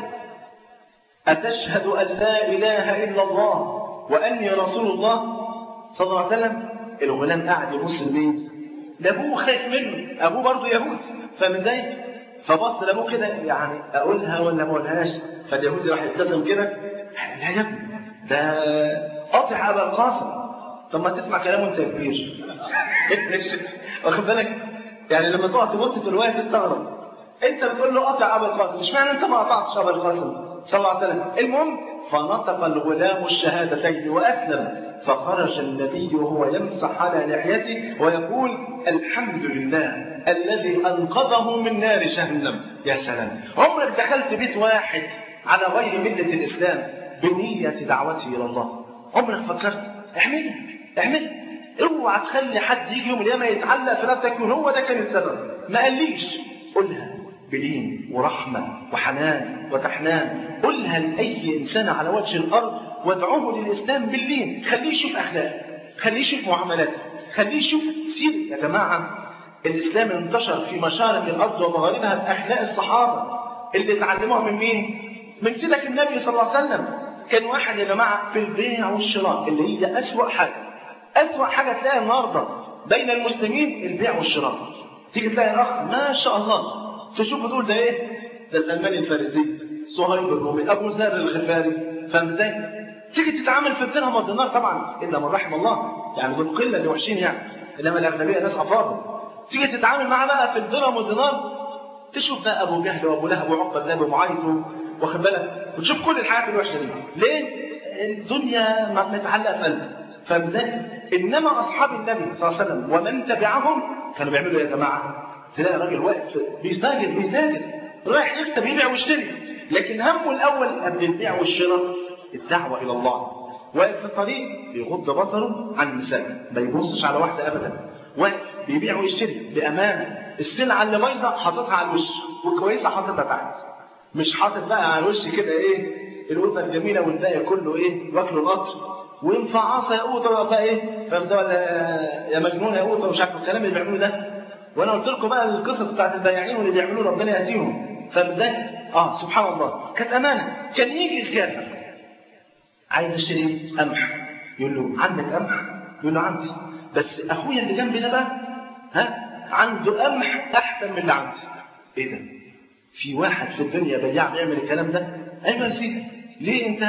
B: أتشهد أن لا إله إلا الله وأني رسول الله صلى الله عليه وسلم الغلام قاعد يبص البيت ده أبوه خايف منه أبوه برضه يهود فاهم ازاي؟ فبص لأبوه كده يعني أقولها ولا ما أقولهاش فاليهودي راح يبتسم كده لا يا ابني ده قاطع أبا القاسم طب ما تسمع كلامه أنت كبير واخد بالك يعني لما تقعد تبص في الروايه تستغرب انت بتقول له قطع ابا القاسم مش معنى انت ما قطعتش ابا القاسم صلى الله عليه وسلم المهم فنطق الغلام الشهادتين واسلم فخرج النبي وهو يمسح على لحيته ويقول الحمد لله الذي انقذه من نار جهنم يا سلام عمرك دخلت بيت واحد على غير مله الاسلام بنيه دعوته الى الله عمرك فكرت اعملها اعملها اوعى تخلي حد يجي يوم القيامه يتعلق في رقبتك يقول هو ده كان السبب ما قاليش قولها بلين ورحمه وحنان وتحنان قولها لاي انسان على وجه الارض وادعوه للاسلام باللين خليه يشوف اخلاق خليه يشوف معاملات خليه يشوف سير يا جماعه الاسلام انتشر في مشارق الارض ومغاربها باخلاق الصحابه اللي اتعلموها من مين؟ من سيدك النبي صلى الله عليه وسلم كان واحد يا جماعه في البيع والشراء اللي هي اسوأ حاجه أسوأ حاجة تلاقيها النهاردة بين المسلمين البيع والشراء تيجي تلاقي الأخ ما شاء الله تشوفه تقول ده إيه؟ ده سلمان الفارسي صهيب الرومي أبو ذر الغفاري فاهم إزاي؟ تيجي تتعامل في الدرهم والدينار طبعا إلا من رحم الله يعني دول قلة اللي وحشين يعني إنما الأغلبية ناس أفاضل تيجي تتعامل معاه بقى في الدرهم والدينار تشوف بقى أبو جهل وأبو لهب وعقبة ذاب ومعيط واخد بالك وتشوف كل الحاجات الوحشة دي ليه؟ الدنيا متعلقة في قلبك فاهم ازاي؟ انما اصحاب النبي صلى الله عليه وسلم ومن تبعهم كانوا بيعملوا ايه يا جماعه؟ تلاقي راجل واقف بيستاجر بيتاجر رايح يكسب يبيع ويشتري لكن همه الاول قبل البيع والشراء الدعوه الى الله واقف في الطريق بيغض بصره عن النساء ما يبصش على واحده ابدا واقف بيبيع ويشتري بامانه السلعه اللي بايظه حاططها على الوش والكويسه حاططها تحت مش حاطط بقى على الوش كده ايه القطه الجميله والباقي كله ايه واكله القطر وينفع عصا يا قوطه ولا ايه فاهم ولا يا مجنون يا قوطه ومش عارف الكلام اللي بيعملوه ده وانا قلت لكم بقى القصص بتاعت البياعين واللي بيعملوه ربنا يهديهم فاهم ازاي؟ اه سبحان الله كانت امانه كان يجي الكافر عايز اشتري قمح يقول له عندك قمح؟ يقول له عندي بس اخويا اللي جنبي ده بقى ها عنده قمح احسن من اللي عندي ايه ده؟ في واحد في الدنيا بياع بيعمل الكلام ده؟ ايوه يا سيدي ليه انت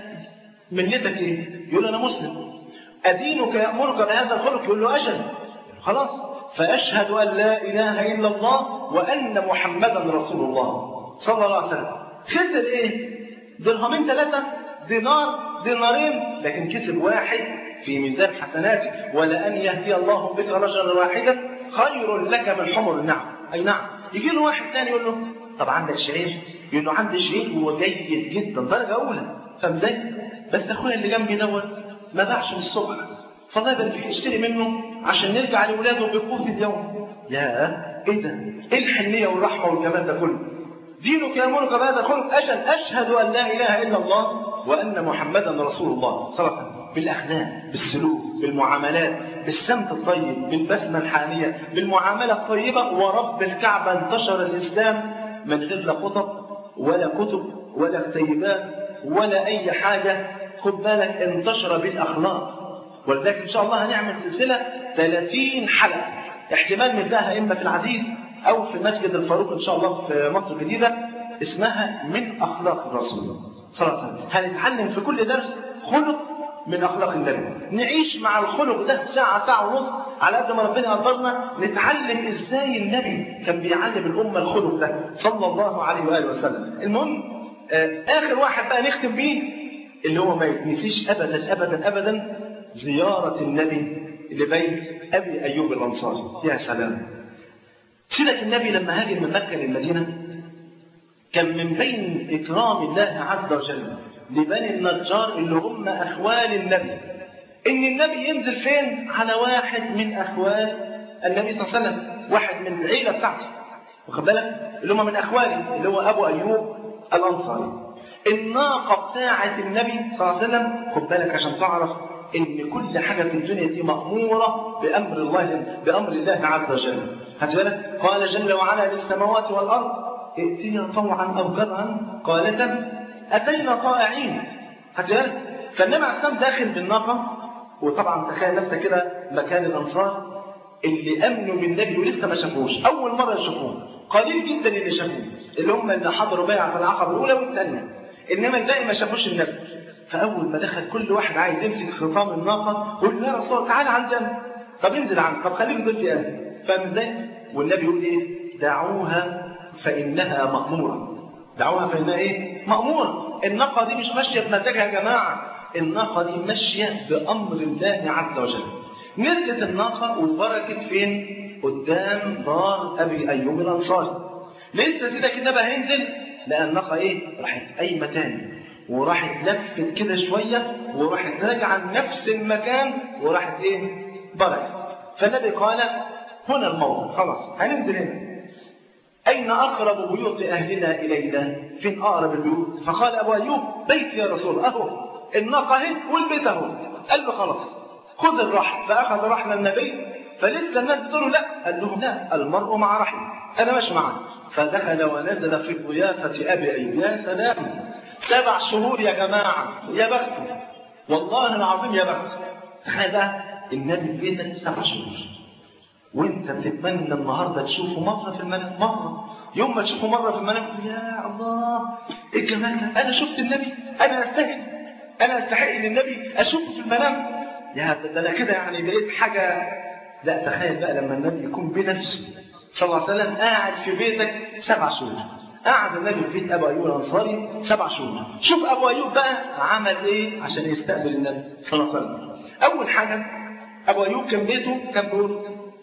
B: ملتك ايه؟ يقول له انا مسلم ادينك يامرك بهذا الخلق يقول له اجل خلاص فاشهد ان لا اله الا الله وان محمدا رسول الله صلى الله عليه وسلم خسر ايه؟ درهمين ثلاثه دينار دينارين لكن كسب واحد في ميزان حسناته ولان يهدي الله بك رجلا واحدا خير لك من حمر النعم اي نعم يجي له واحد ثاني يقول له طب عندك شعير؟ يقول له عندي شعير هو جيد جدا درجه اولى فاهم ازاي؟ بس اخويا اللي جنبي دوت ما باعش من الصبح فالله يبارك فيك اشتري منه عشان نرجع لاولاده بقوت اليوم يا ايه ده؟ ايه الحنيه والرحمه والجمال ده كله؟ دينك يامرك بهذا الخلق اجل اشهد ان لا اله الا الله وان محمدا رسول الله صلى الله عليه وسلم بالاخلاق بالسلوك بالمعاملات بالسمت الطيب بالبسمه الحانيه بالمعامله الطيبه ورب الكعبه انتشر الاسلام من غير لا خطب ولا كتب ولا كتيبات ولا اي حاجه خد بالك انتشر بالاخلاق ولذلك ان شاء الله هنعمل سلسله 30 حلقه احتمال نبداها اما في العزيز او في مسجد الفاروق ان شاء الله في مصر الجديده اسمها من اخلاق الرسول صلى الله عليه وسلم هنتعلم في كل درس خلق من اخلاق النبي نعيش مع الخلق ده ساعه ساعه ونص على قد ما ربنا قدرنا نتعلم ازاي النبي كان بيعلم الامه الخلق ده صلى الله عليه واله وسلم المهم آه اخر واحد بقى نختم بيه اللي هو ما يتنسيش ابدا ابدا ابدا زياره النبي لبيت ابي ايوب الانصاري يا سلام سيدك النبي لما هاجر من مكه للمدينه كان من بين اكرام الله عز وجل لبني النجار اللي هم اخوال النبي ان النبي ينزل فين على واحد من اخوال النبي صلى الله عليه وسلم واحد من العيله بتاعته واخد بالك اللي هم من اخواله اللي هو ابو ايوب الانصاري الناقه بتاعه النبي صلى الله عليه وسلم خد بالك عشان تعرف ان كل حاجه في الدنيا دي ماموره بامر الله بامر الله عز وجل خد بالك قال جل وعلا للسماوات والارض ائتيا طوعا او كرها قالتا اتينا طائعين خد بالك فالنبي عليه السلام داخل بالناقه وطبعا تخيل نفسك كده مكان الانصار اللي امنوا بالنبي ولسه ما شافوش اول مره يشوفوه قليل جدا اللي شافوه اللي هم اللي حضروا بيعه العقبه الاولى والثانيه انما الباقي ما شافوش النبي فاول ما دخل كل واحد عايز يمسك خطام الناقه يقول يا رسول الله تعالى عندنا طب انزل عنك طب خليك ضيف يا اهلي فاهم ازاي؟ والنبي يقول ايه؟ دعوها فانها ماموره دعوها فانها ايه؟ ماموره الناقه دي مش ماشيه بمزاجها يا جماعه الناقه دي ماشيه بامر الله عز وجل نزلت الناقه وبركت فين؟ قدام دار ابي ايوب الانصاري لسه سيدك النبي هينزل لقى الناقه ايه؟ راحت قايمه تاني وراحت لفت كده شويه وراحت راجعه لنفس المكان وراحت ايه؟ بركت فالنبي قال هنا الموضع خلاص هننزل هنا أين أقرب بيوت أهلنا إلينا؟ فين أقرب البيوت؟ فقال أبو أيوب بيت يا رسول أهو الناقة اهي والبيت أهو قال له خلاص خذ الرحل فأخذ رحل النبي فلسه الناس بتقول له لا قال لهم لا المرء مع رحل أنا مش معاه فدخل ونزل في ضيافة أبي أيوب يا سلام سبع شهور يا جماعة يا بخته والله العظيم يا بخته تخيل بقى النبي في بيتك سبع شهور وانت بتتمنى النهارده تشوفه مره في المنام مره يوم ما تشوفه مره في المنام تقول يا الله ايه الجمال ده انا شفت النبي انا استحق انا استحق ان النبي اشوفه في المنام يا ده انا كده يعني بقيت حاجه لا تخيل بقى لما النبي يكون بنفسه صلى الله عليه وسلم قاعد في بيتك سبع شهور قعد النبي في بيت ابو ايوب الانصاري سبع شهور شوف ابو ايوب بقى عمل ايه عشان يستقبل النبي صلى الله عليه وسلم اول حاجه ابو ايوب كان بيته كان بيقول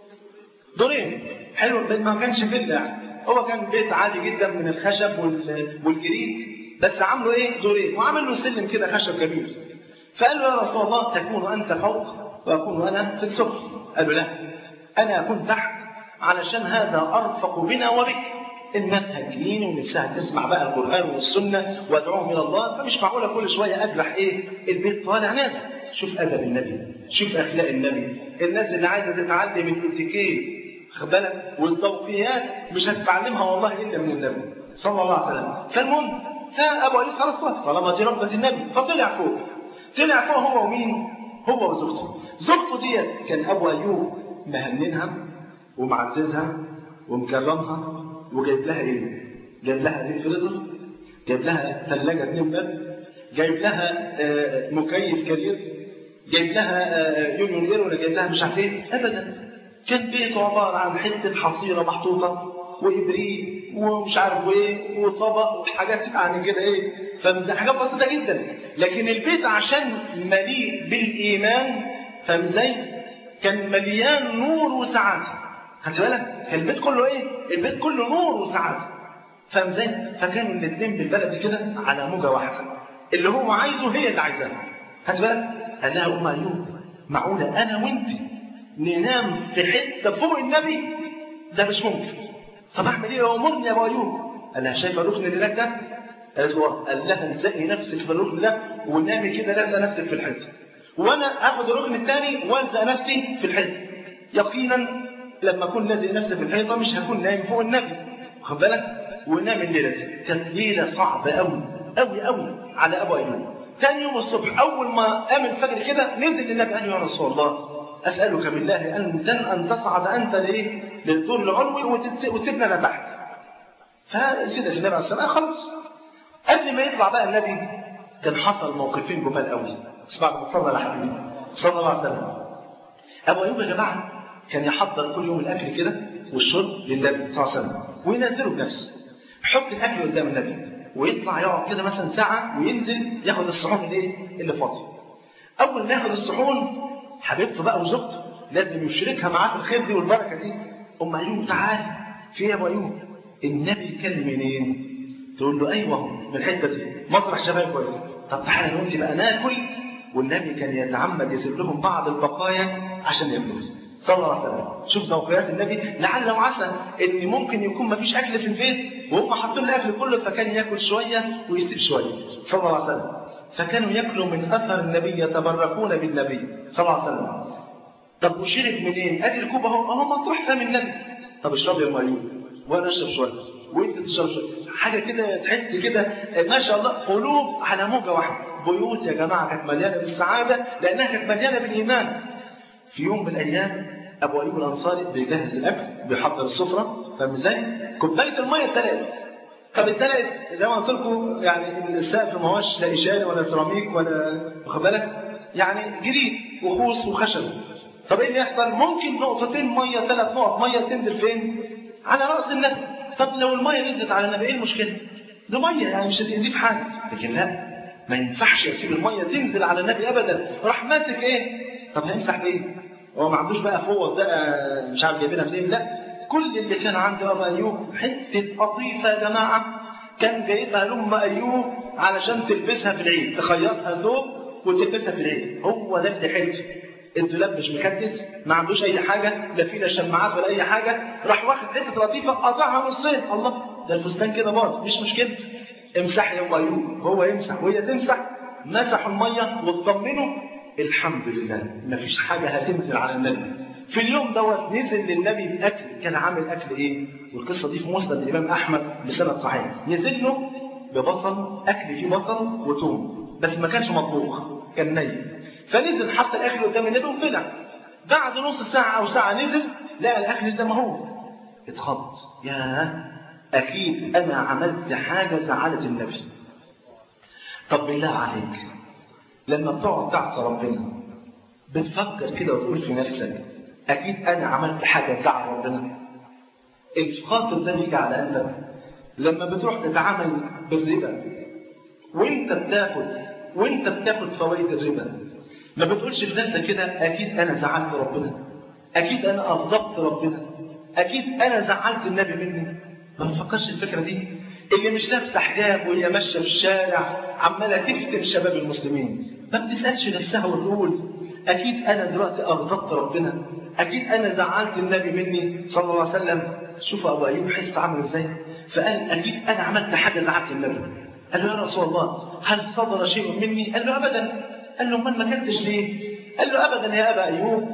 B: دورين حلو ما كانش فيلا يعني هو كان بيت عادي جدا من الخشب والجريد بس عامله ايه دورين وعامل له سلم كده خشب كبير فقال له يا رسول الله تكون انت فوق واكون انا في السفل قال له لا انا اكون تحت علشان هذا ارفق بنا وبك الناس هاجرين ونفسها تسمع بقى القران والسنه وادعوهم الى الله فمش معقوله كل شويه اذبح ايه البيت طالع نازل شوف ادب النبي شوف اخلاق النبي الناس اللي عايزه تتعلم الاتيكيت خد بالك والذوقيات مش هتتعلمها والله الا من النبي صلى الله عليه وسلم فالمهم فابو علي خلاص طالما دي رغبه النبي فطلع فوق طلع فوق هو ومين؟ هو وزوجته زوجته ديت كان ابو ايوب مهننها ومعززها ومكرمها وجايب لها ايه؟ جايب لها ديب فريزر جايب لها ثلاجه اتنين باب جايب لها مكيف كبير جايب لها يونيون اير ولا جايب لها مش عارف ايه ابدا كان بيته عباره عن حته حصيره محطوطه وابريق ومش عارف ايه وطبق وحاجات يعني كده ايه فحاجات بسيطه جدا لكن البيت عشان مليء بالايمان فاهم ازاي؟ كان مليان نور وسعاده خدت بالك؟ كان البيت كله ايه؟ البيت كله نور وسعاده فاهم ازاي؟ فكانوا الاثنين بالبلد كده على موجه واحده اللي هو عايزه هي اللي عايزاه خدت بالك؟ قال لها ام ايوب معقوله انا وانت ننام في حته فوق النبي ده مش ممكن طب اعمل ايه امرني يا ابو ايوب قال لها شايفه الركن اللي هناك ده قالت له قال لها الزقي نفسك في الركن ده ونامي كده لازقه نفسك في الحيطه وانا اخد الركن الثاني والزق نفسي في الحيطه يقينا لما اكون لازق نفسي في الحيطه مش هكون نايم فوق النبي واخد بالك ونام الليله دي كانت ليله صعبه قوي قوي قوي على ابو ايوب ثاني يوم الصبح اول ما قام الفجر كده نزل للنبي قال له يا رسول الله اسالك بالله ان ان تصعد انت لايه للدور العلوي وتسيبنا انا تحت فسيدنا النبي عليه السلام خلاص قبل ما يطلع بقى النبي كان حصل موقفين جمال قوي اسمع ما تصلى على حبيبي صلى الله عليه وسلم ابو ايوب يا جماعه كان يحضر كل يوم الاكل كده والشرب للنبي صلى الله عليه وسلم وينزله بنفسه يحط الاكل قدام النبي ويطلع يقعد كده مثلا ساعه وينزل ياخد الصحون الايه اللي فاضيه اول ما ياخد الصحون حبيبته بقى وزوجته لازم يشركها معاه في الخير دي والبركه دي ام ايوب تعال في يا ابو ايوب النبي كان منين تقول له ايوه من الحته دي مطرح شباب كويس طب تعالى نقوم بقى ناكل والنبي كان يتعمد يسيب لهم بعض البقايا عشان ياكلوا صلى الله عليه وسلم شوف ذوقيات النبي لعل وعسى ان ممكن يكون ما فيش اكل في البيت وهم حاطين الاكل كله فكان ياكل شويه ويسيب شويه صلى الله عليه وسلم فكانوا ياكلوا من اثر النبي يتبركون بالنبي صلى الله عليه وسلم طب وشرب منين؟ ادي الكوب اهو اهو مطروح فم النبي طب اشرب يا ام ايوب وانا اشرب شويه وانت تشرب شويه حاجه كده تحس كده ما شاء الله قلوب على موجه واحده بيوت يا جماعه كانت مليانه بالسعاده لانها كانت مليانه بالايمان في يوم من الايام ابو ايوب الانصاري بيجهز الاكل بيحضر السفره فاهم ازاي؟ كوبايه الميه اتلقت طب اتلقت زي ما قلت لكم يعني السقف ما هوش لا اشاره ولا سيراميك ولا واخد بالك؟ يعني جريد وخوص وخشب طب ايه اللي يحصل؟ ممكن نقطتين ميه ثلاث نقط ميه تنزل فين؟ على راس النبي طب لو الميه نزلت على النبي ايه المشكله؟ ده ميه يعني مش هتأذيه في حاجه لكن لا ما ينفعش يسيب الميه تنزل على النبي ابدا راح ماسك ايه؟ طب هيمسح بايه؟ هو ما عندوش بقى فوط بقى مش عارف جايبينها منين لا كل اللي كان عند ابا ايوب حته قطيفه يا جماعه كان جايبها لام ايوب علشان تلبسها في العيد تخيطها ثوب وتلبسها في العيد هو ده اللي حلف الدولاب مش مكدس ما عندوش اي حاجه لا فيه لا شماعات ولا اي حاجه راح واخد حته لطيفه قطعها نصين الله ده الفستان كده باظ مش مشكله امسح يا ام ايوب هو يمسح وهي تمسح مسحوا الميه واطمنوا الحمد لله ما فيش حاجه هتنزل على النبي في اليوم دوت نزل للنبي باكل كان عامل اكل ايه والقصه دي في مسند الامام احمد بسند صحيح نزل له ببصل اكل فيه بصل وثوم بس ما كانش مطبوخ كان ني فنزل حط الاكل قدام النبي وطلع بعد نص ساعه او ساعه نزل لقى الاكل زي ما هو اتخض يا اكيد انا عملت حاجه زعلت النبي طب بالله عليك لما بتقعد تعصى ربنا بتفكر كده وتقول في نفسك اكيد انا عملت حاجه تزعل ربنا الخاطر ده بيجي على قلبك لما بتروح تتعامل بالربا وانت بتاخد وانت بتاخد فوائد الربا ما بتقولش في نفسك كده اكيد انا زعلت ربنا اكيد انا اغضبت ربنا اكيد انا زعلت النبي مني ما بتفكرش الفكره دي اللي مش لابسه حجاب وهي ماشيه في الشارع عماله تفتن شباب المسلمين ما بتسالش نفسها وتقول اكيد انا دلوقتي اغضبت ربنا اكيد انا زعلت النبي مني صلى الله عليه وسلم شوف ابو ايوب حس عامل ازاي فقال اكيد انا عملت حاجه زعلت النبي قال له يا رسول الله هل صدر شيء مني قال له ابدا قال له من ما كنتش ليه قال له ابدا يا ابا ايوب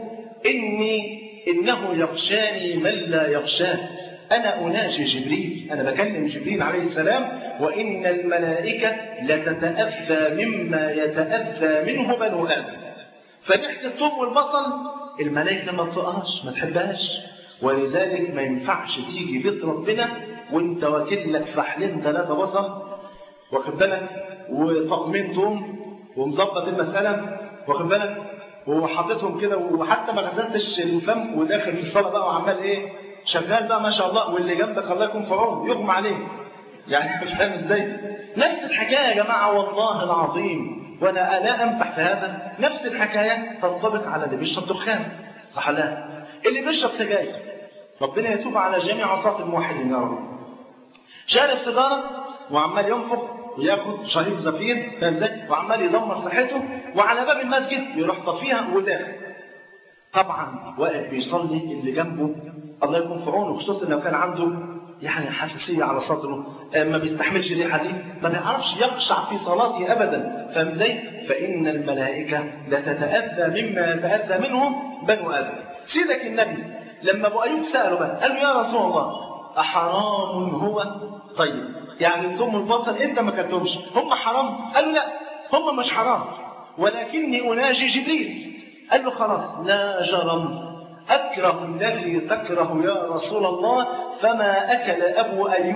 B: اني انه يخشاني من لا يخشاه أنا أناجي جبريل أنا بكلم جبريل عليه السلام وإن الملائكة لتتأذى مما يتأذى منه بنو آدم فريحة الثوم والبصل الملائكة ما تطقهاش ما تحبهاش ولذلك ما ينفعش تيجي بيت ربنا وانت واكل لك فحلين ثلاثة بصل واخد بالك وطقمين ثوم ومظبط المسألة واخد بالك وحاططهم كده وحتى ما غسلتش الفم وداخل في الصلاة بقى وعمال ايه شغال بقى ما شاء الله واللي جنبك الله يكون في عونه يغمى عليه يعني مش فاهم ازاي نفس الحكايه يا جماعه والله العظيم وانا لا امسح في هذا نفس الحكايه تنطبق على اللي بيشرب دخان صح لا اللي بيشرب سجاير ربنا يتوب على جميع عصاة الموحدين يا رب شارب سيجاره وعمال ينفخ وياخد شهيق زفير فاهم ازاي وعمال يدمر صحته وعلى باب المسجد يروح طفيها وداخل طبعا واقف بيصلي اللي جنبه الله يكون في عونه خصوصا لو كان عنده يعني حساسية على صدره ما بيستحملش الريحة دي ما بيعرفش يخشع في صلاته أبدا فاهم ازاي؟ فإن الملائكة لتتأذى مما يتأذى منه بنو آدم سيدك النبي لما أبو أيوب سأله بقى قال له يا رسول الله أحرام هو؟ طيب يعني ثم البصل أنت ما كلتهمش هم حرام؟ قال له لا هم مش حرام ولكني أناجي جبريل قال له خلاص لا جرم أكره الذي تكره يا رسول الله فما أكل أبو أيوب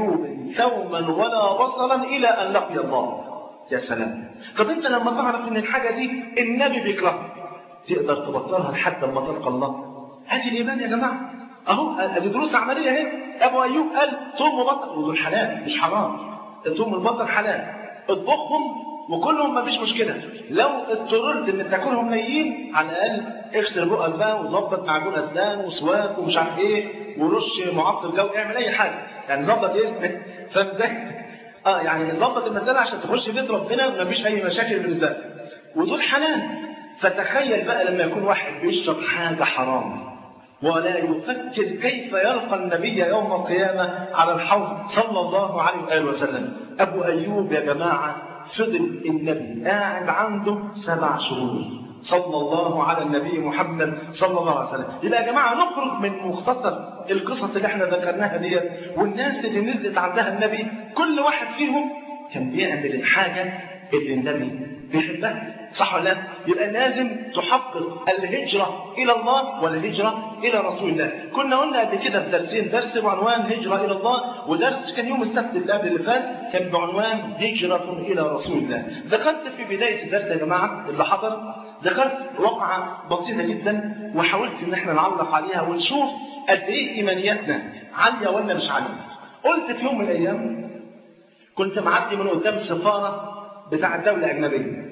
B: ثوما ولا بصلا إلى أن لقي الله يا سلام طب أنت لما تعرف أن الحاجة دي النبي بيكرهها تقدر تبطلها لحد ما تلقى الله هاتي الإيمان يا جماعة أهو ادي دروس عملية اهي أبو أيوب قال ثوم وبصل ودول حلال مش حرام الثوم والبصل حلال اطبخهم وكلهم ما فيش مشكلة لو اضطررت ان تاكلهم نيين على الاقل اغسل بقك بقى وظبط معجون اسنان وسواك ومش عارف ايه ورش معطر جو اعمل اي حاجة يعني ظبط ايه فاهم ازاي؟ اه يعني ظبط المسألة عشان تخش بيت ربنا ما فيش اي مشاكل بالنسبة لك ودول حلال فتخيل بقى لما يكون واحد بيشرب حاجة حرام ولا يفكر كيف يلقى النبي يوم القيامة على الحوض صلى الله عليه وآله وسلم أبو أيوب يا جماعة فضل النبي قاعد عنده سبع شهور صلى الله على النبي محمد صلى الله عليه وسلم يبقى يا جماعة نخرج من مختصر القصص اللي احنا ذكرناها ديت والناس اللي نزلت عندها النبي كل واحد فيهم كان بيعمل الحاجة اللي النبي بيحبها صح ولا لا؟ يبقى لازم تحقق الهجرة إلى الله والهجرة إلى رسول الله كنا قلنا قبل كده في درسين درس بعنوان هجرة إلى الله ودرس كان يوم السبت اللي قبل اللي فات كان بعنوان هجرة إلى رسول الله ذكرت في بداية الدرس يا جماعة اللي حضر ذكرت وقعة بسيطة جدا وحاولت إن احنا نعلق عليها ونشوف قد إيه إيمانياتنا عالية ولا مش عالية قلت في يوم من الأيام كنت معدي من قدام سفارة بتاع الدولة الأجنبية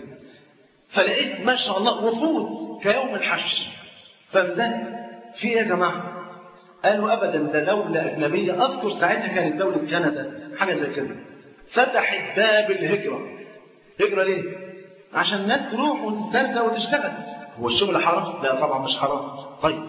B: فلقيت ما شاء الله وفود كيوم الحشر فازاي في ايه يا جماعه قالوا ابدا ده دوله اجنبيه اذكر ساعتها كانت دوله كندا حاجه زي كده فتحت باب الهجره هجره ليه عشان الناس تروح وتسترجع وتشتغل هو الشغل حرام لا طبعا مش حرام طيب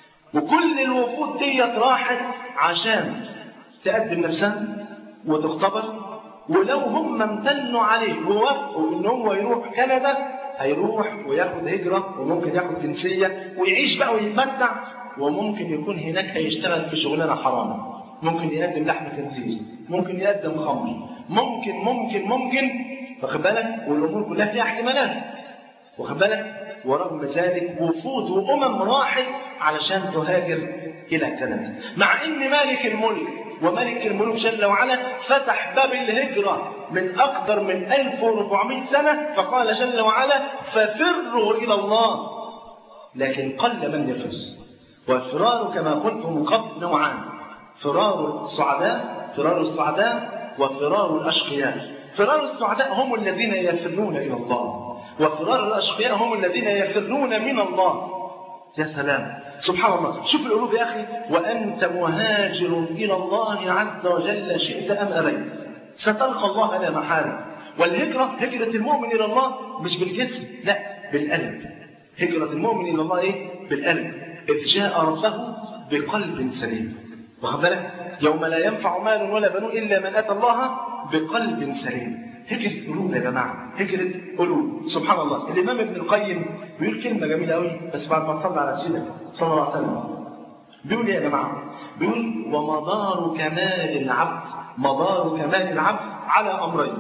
B: وكل الوفود ديت راحت عشان تقدم نفسها وتختبر ولو هم امتنوا عليه ووافقوا ان هو يروح كندا هيروح وياخد هجرة وممكن ياخد جنسية ويعيش بقى ويتمتع وممكن يكون هناك هيشتغل في شغلانة حرام ممكن يقدم لحم خنزير ممكن يقدم خمر ممكن ممكن ممكن واخد بالك والامور كلها فيها احتمالات واخد بالك ورغم ذلك وفود وامم راحت علشان تهاجر الى كندا مع ان مالك الملك وملك الملوك جل وعلا فتح باب الهجرة من أكثر من 1400 سنة فقال جل وعلا ففروا إلى الله لكن قل من يفر والفرار كما قلت من قبل نوعان فرار السعداء فرار السعداء وفرار الأشقياء فرار السعداء هم الذين يفرون إلى الله وفرار الأشقياء هم الذين يفرون من الله يا سلام سبحان الله شوف القلوب يا أخي وأنت مهاجر إلى الله عز وجل شئت أم أبيت ستلقى الله لا محالة والهجرة هجرة المؤمن إلى الله مش بالجسم لا بالقلب هجرة المؤمن إلى الله إيه؟ بالقلب إذ جاء ربه بقلب سليم واخد بالك يوم لا ينفع مال ولا بنون إلا من أتى الله بقلب سليم هجرة قلوب يا جماعة هجرة قلوب سبحان الله الإمام ابن القيم بيقول كلمة جميلة قوي بس بعد ما تصلى على سيدك صلى الله عليه وسلم بيقول يا جماعة بيقول ومدار كمال العبد مدار كمال العبد على أمرين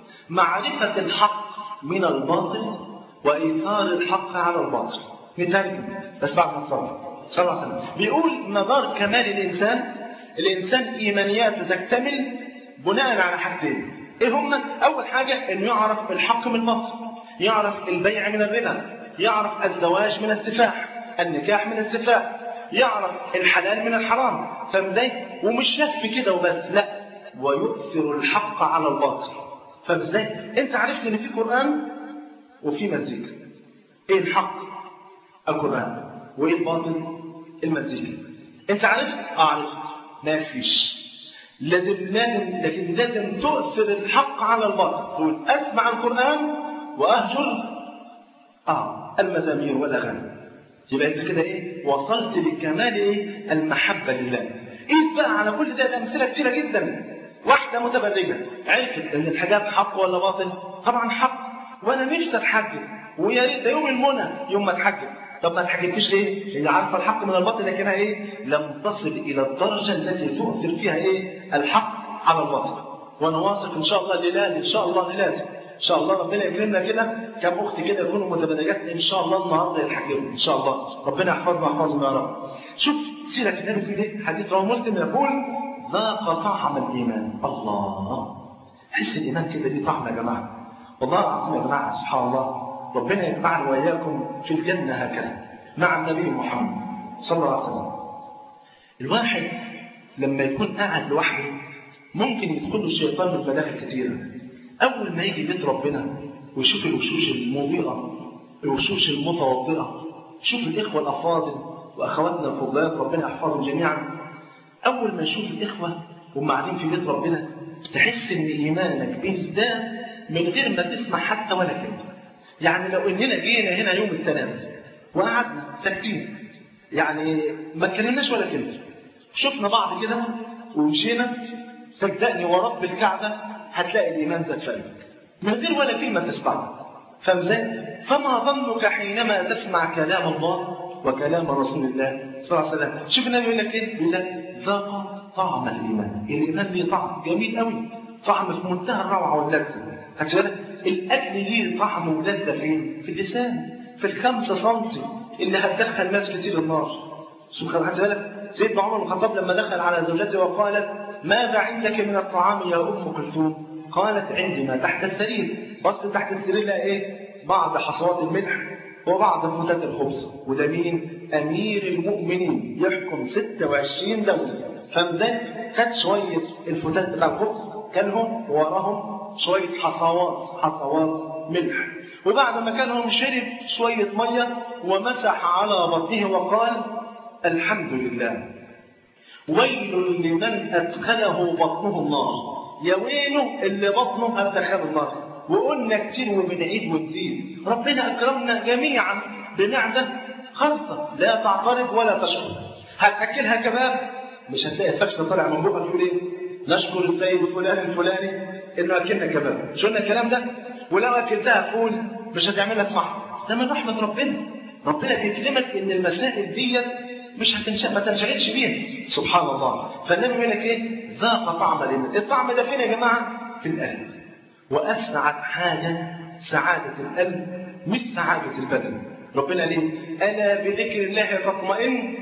B: معرفة الحق من الباطل وإيثار الحق على الباطل مثال بس بعد ما تصلى صلى الله عليه وسلم بيقول مدار كمال الإنسان الإنسان إيمانياته تكتمل بناء على حاجتين ايه هم اول حاجة انه يعرف الحق من الباطل يعرف البيع من الربا يعرف الزواج من السفاح النكاح من السفاح يعرف الحلال من الحرام فازاي ومش شاف كده وبس لا ويؤثر الحق على الباطل فازاي انت عرفت ان في قران وفي مزيكا ايه الحق القران وايه الباطل المزيكا انت عرفت اه عرفت ما فيش لازم لازم لكن لازم تؤثر الحق على الباطل تقول اسمع القران واهجر اه المزامير والاغاني يبقى انت كده ايه وصلت لكمال ايه المحبه لله قيس بقى على كل ده امثله كتيره جدا واحده متبرجه عرفت ان الحجاب حق ولا باطل طبعا حق وانا نفسي اتحجب ويا ريت ده يوم المنى يوم ما اتحجب طب ما اتحجبتش ليه؟ هي عارفه الحق من الباطل لكنها ايه؟ لم تصل الى الدرجه التي تؤثر فيها ايه؟ الحق على الباطل. وانا واثق ان شاء الله ليلاد ان شاء الله ليلاد ان شاء الله ربنا يكرمنا كده كم اخت كده يكونوا متبادلات ان شاء الله النهارده يتحجبوا ان شاء الله ربنا يحفظنا ويحفظنا يا رب. شوف سيره النبي في ايه؟ حديث رواه مسلم يقول ذاق طعم الإيمان الله حس الإيمان كده دي طعم يا جماعة والله العظيم يا جماعة سبحان الله ربنا يجمعنا وإياكم في الجنة هكذا مع النبي محمد صلى الله عليه وسلم الواحد لما يكون قاعد لوحده ممكن يدخل له الشيطان من مداخل كثيرة أول ما يجي بيت ربنا ويشوف الوشوش المضيئة الوشوش المتوضئة شوف الإخوة الأفاضل وأخواتنا الفضلات ربنا يحفظهم جميعا أول ما يشوف الإخوة وهم قاعدين في بيت ربنا تحس إن إيمانك بيزداد من غير ما تسمع حتى ولا كلمة يعني لو إننا جينا هنا يوم الثلاث وقعدنا ساكتين يعني ما اتكلمناش ولا كلمة شفنا بعض كده ومشينا صدقني ورب الكعبة هتلاقي الإيمان زاد في قلبك من غير ولا كلمة تسمعها فاهم ازاي؟ فما ظنك حينما تسمع كلام الله وكلام رسول الله صلى الله عليه وسلم شوف النبي يقول لك ايه؟ يقول لك ذاق طعم الايمان الايمان ليه طعم جميل قوي طعم في منتهى الروعه واللذه خدت بالك الاكل ليه طعم ولذه فين؟ في اللسان في الخمسة سنتي اللي هتدخل ناس كتير النار سبحان خدت بالك سيدنا عمر بن الخطاب لما دخل على زوجته وقالت ماذا عندك من الطعام يا ام كلثوم؟ قالت عندي ما تحت السرير بص تحت السرير لقى ايه؟ بعض حصوات الملح وبعض فتات الخبز وده مين؟ امير المؤمنين يحكم 26 دوله فمزاج خد شويه الفتات بتاع الخبز كلهم وراهم شويه حصوات حصوات ملح وبعد ما كلهم شرب شويه ميه ومسح على بطنه وقال الحمد لله ويل لمن ادخله بطنه النار يا ويله اللي بطنه ادخله النار وقلنا كتير وبنعيد ونزيد ربنا اكرمنا جميعا بمعده خالصه لا تعترض ولا تشكر هتاكلها كباب مش هتلاقي فكسه طالع من بقك تقول ايه نشكر السيد فلان الفلاني انه اكلنا كباب شو قلنا الكلام ده ولو اكلتها فول مش هتعملها صح ده من رحمه ربنا ربنا بيكلمك ان المسائل ديت مش هتنش... ما تنشغلش بيها سبحان الله فالنبي بيقول لك ايه ذاق طعم الايمان الطعم ده فين يا جماعه في القلب واسعد حاجه سعاده القلب مش سعاده البدن ربنا ليه الا بذكر الله تطمئن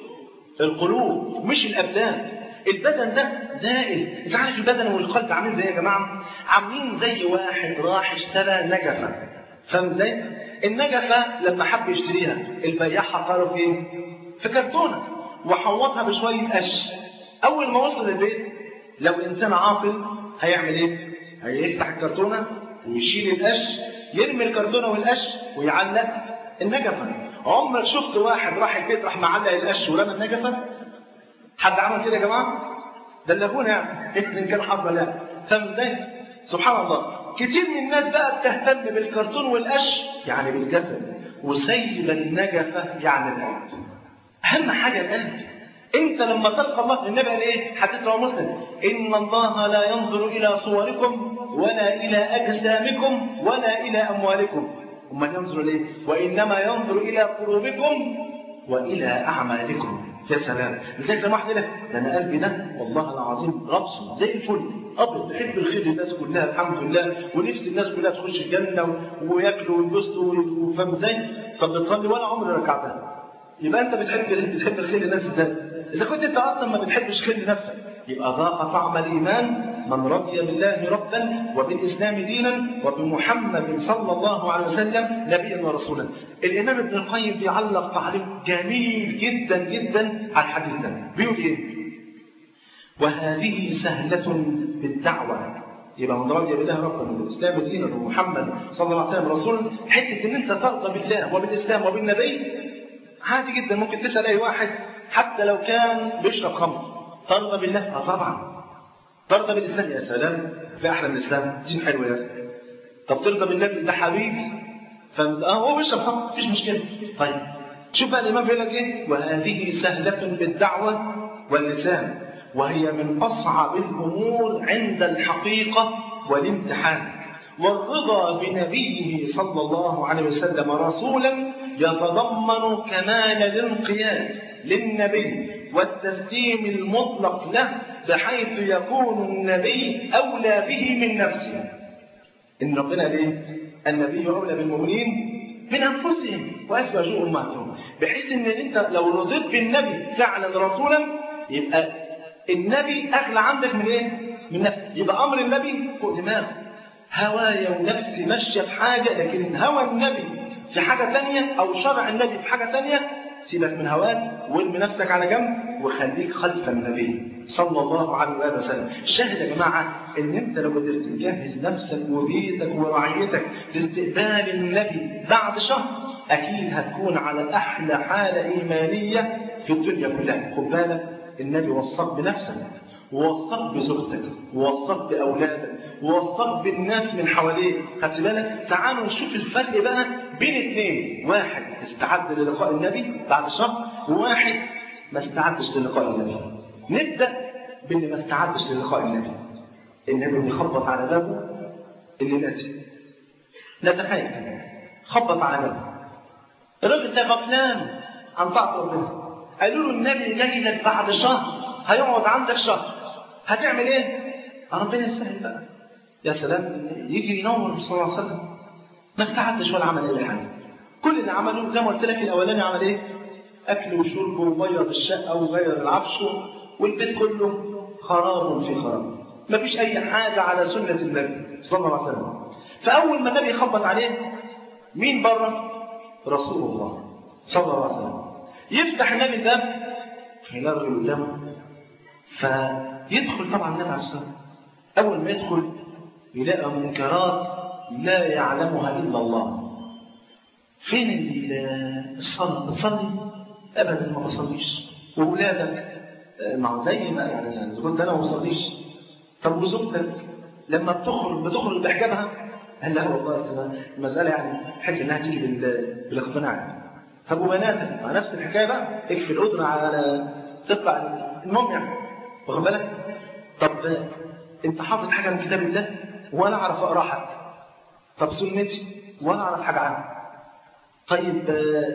B: القلوب مش الابدان البدن ده زائل انت عارف البدن والقلب عاملين زي يا جماعه عاملين زي واحد راح اشترى نجفه فاهم ازاي النجفه لما حب يشتريها البياعه قالوا في ايه في كرتونه وحوطها بشويه قش اول ما وصل البيت لو انسان عاقل هيعمل ايه هيفتح الكرتونه ويشيل القش يرمي الكرتونه والقش ويعلق النجفه عمرك شفت واحد راح البيت راح معلق القش ورمى النجفه حد عمل كده يا جماعه ده اللي ابونا يعني ان كان حظ لا فاهم ازاي سبحان الله كتير من الناس بقى بتهتم بالكرتون والقش يعني بالجسد وسيب النجفه يعني القلب اهم حاجه القلب انت لما تلقى الله النبي قال ايه حديث رواه مسلم ان الله لا ينظر الى صوركم ولا الى اجسامكم ولا الى اموالكم امال ينظر ليه وانما ينظر الى قلوبكم والى اعمالكم يا سلام لذلك لما واحد لك ده انا قلبي ده والله العظيم ربص زي الفل ابيض بحب الخير للناس كلها الحمد لله ونفسي الناس كلها تخش الجنه وياكلوا وينبسطوا وفاهم ازاي طب بتصلي ولا عمري ركعتها يبقى انت بتحب بتحب الخير للناس ازاي اذا كنت انت اصلا ما بتحبش خير لنفسك يبقى ذاق طعم الايمان من رضي بالله ربا وبالاسلام دينا وبمحمد صلى الله عليه وسلم نبيا ورسولا الامام ابن القيم بيعلق تعليق جميل جدا جدا على الحديث ده بيقول ايه وهذه سهله بالدعوه يبقى من رضي بالله ربا وبالاسلام دينا ومحمد صلى الله عليه وسلم رسولا حته ان انت ترضى بالله وبالاسلام وبالنبي عادي جدا ممكن تسال اي واحد حتى لو كان بيشرب خمر ترضى بالله اه طبعا ترضى بالاسلام يا سلام في احلى من الاسلام دين حلو يا اخي طب ترضى بالنبي ده حبيبي فاهم اه هو بيشرب خمر مفيش مشكله طيب شوف بقى الامام بيقول لك ايه وهذه سهله بالدعوه واللسان وهي من اصعب الامور عند الحقيقه والامتحان والرضا بنبيه صلى الله عليه وسلم رسولا يتضمن كمال الانقياد للنبي والتسليم المطلق له بحيث يكون النبي أولى به من نفسه إن ربنا ليه؟ النبي أولى بالمؤمنين من أنفسهم وأزواجه أمهاتهم بحيث إن أنت لو رضيت بالنبي فعلا رسولا يبقى النبي اغلى عندك من ايه من نفسك يبقى امر النبي فوق دماغك هوايا ونفسي ماشيه في حاجه لكن هوى النبي في حاجه ثانيه او شرع النبي في حاجه ثانيه سيبك من هواك وارمي نفسك على جنب وخليك خلف النبي صلى الله عليه وآله وسلم الشاهد يا جماعة ان انت لو قدرت تجهز نفسك وبيتك ورعيتك لاستقبال النبي بعد شهر اكيد هتكون على احلى حالة ايمانية في الدنيا كلها خد بالك النبي وصاك بنفسك ووصاك بزوجتك ووصاك باولادك ووصاك بالناس من حواليك خدت بالك تعالوا نشوف الفرق بقى بين اثنين واحد استعد للقاء النبي بعد شهر وواحد ما استعدش للقاء النبي نبدا باللي ما استعدش للقاء النبي النبي بيخبط على بابه اللي ناسي نتخيل خبط على بابه الراجل ده غفلان عن طاعه ربنا قالوا له النبي جاي لك بعد شهر هيقعد عندك شهر هتعمل ايه؟ ربنا يسهل بقى يا سلام يجي ينور صلى الله عليه وسلم ما استعدش ولا عمل اي حاجه كل اللي عمله زي ما قلت لك الاولاني عمل ايه؟ اكل وشرب وبيض الشقه وغير العفش والبيت كله خراب في خراب ما فيش اي حاجه على سنه النبي صلى الله عليه وسلم فاول ما النبي يخبط عليه مين بره؟ رسول الله صلى الله عليه وسلم يفتح النبي الباب فيلاقي الراجل قدامه فيدخل طبعا النبي عليه الصلاه اول ما يدخل يلاقي منكرات لا يعلمها الا الله فين الصلاه بتصلي ابدا ما بصليش واولادك مع زي ما يعني اذا كنت انا ما بصليش طب وزوجتك لما بتخرج بتخرج بحجابها قال لا والله المساله يعني حكي انها تيجي بالاقتناع طب وبناتك مع نفس الحكايه بقى اكفي القدره على تطلع المهم يعني واخد بالك طب انت حافظ حاجه من كتاب الله وانا اعرف اقرا حتى طب سنتي وانا اعرف حاجه عنها طيب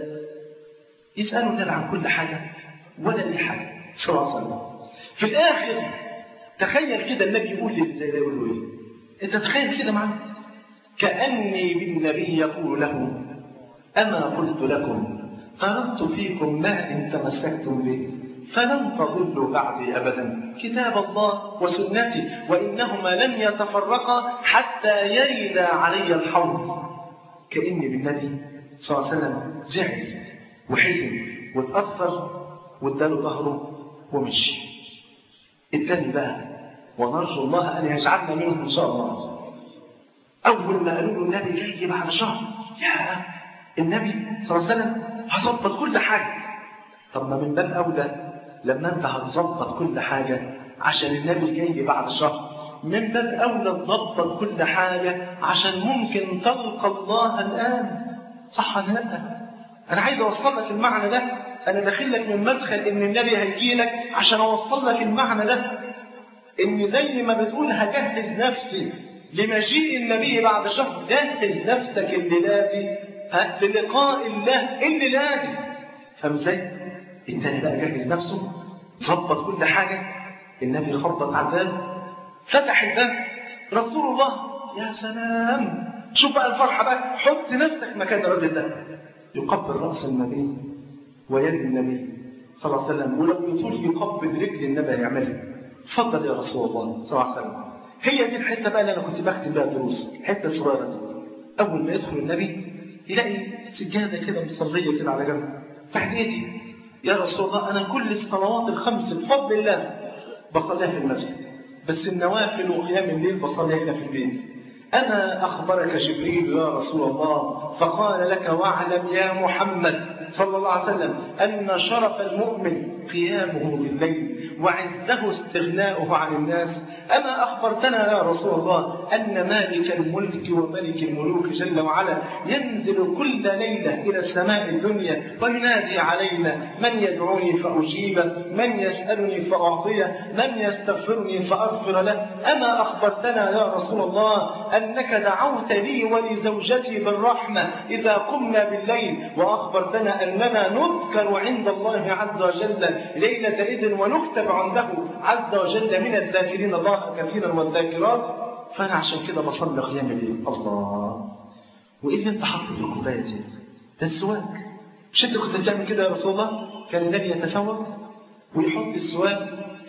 B: يسالوا النبي عن كل حاجه ولا لي حاجه صلى الله عليه وسلم في الاخر تخيل كده النبي يقول لي زي ده يقول له ايه انت تخيل كده معايا كاني بالنبي يقول له اما قلت لكم تركت فيكم ما ان تمسكتم به فلن تضلوا بعدي ابدا كتاب الله وسنتي وانهما لن يتفرقا حتى يرد علي الحوض كاني بالنبي صلى الله عليه وسلم زعل وحزن واتاثر واداله ظهره ومشي الثاني بقى ونرجو الله ان يجعلنا منهم ان شاء الله اول ما قالوا له النبي جاي بعد شهر يا النبي صلى الله عليه وسلم هظبط كل حاجه طب ما من باب اولى لما انت هتظبط كل حاجه عشان النبي جاي بعد شهر من باب اولى تظبط كل حاجه عشان ممكن تلقى الله الان صح ولا لا انا عايز اوصل لك المعنى ده انا داخل لك من مدخل ان النبي هيجي لك عشان اوصل لك المعنى ده ان زي ما بتقول هجهز نفسي لمجيء النبي بعد شهر جهز نفسك الليله دي للقاء الله الليله دي فاهم ازاي؟ التاني بقى جهز نفسه ظبط كل حاجه النبي خبط على الباب فتح الباب رسول الله يا سلام شوف بقى الفرحه بقى حط نفسك مكان الراجل ده يقبل راس النبي ويد النبي صلى الله عليه وسلم ولو يطول يقبل رجل النبي هيعملها اتفضل يا رسول الله صلى الله عليه وسلم هي دي الحته بقى اللي انا كنت بختم بيها الدروس الحته الصغيره دي اول ما يدخل النبي يلاقي سجاده كده مصليه كده على جنب تحت ايدي يا رسول الله انا كل الصلوات الخمس بفضل الله بصليها في المسجد بس النوافل وقيام الليل بصليها هنا في البيت أما أخبرك جبريل يا رسول الله فقال لك واعلم يا محمد صلى الله عليه وسلم أن شرف المؤمن قيامه بالليل وعزه استغناؤه عن الناس أما أخبرتنا يا رسول الله أن مالك الملك وملك الملوك جل وعلا ينزل كل ليلة إلى السماء الدنيا وينادي علينا من يدعوني فأجيبه من يسألني فأعطيه من يستغفرني فأغفر له أما أخبرتنا يا رسول الله أنك دعوت لي ولزوجتي بالرحمة إذا قمنا بالليل وأخبرتنا أننا نذكر عند الله عز وجل ليلة إذن ونكتب عنده عز وجل من الذاكرين الله كثيرا والذاكرات فأنا عشان كده بصلي قيام الليل الله وإيه اللي أنت حاطه في الكوباية دي؟ ده السواك مش أنت كنت بتعمل كده يا رسول الله؟ كان النبي يتسوق ويحط السواك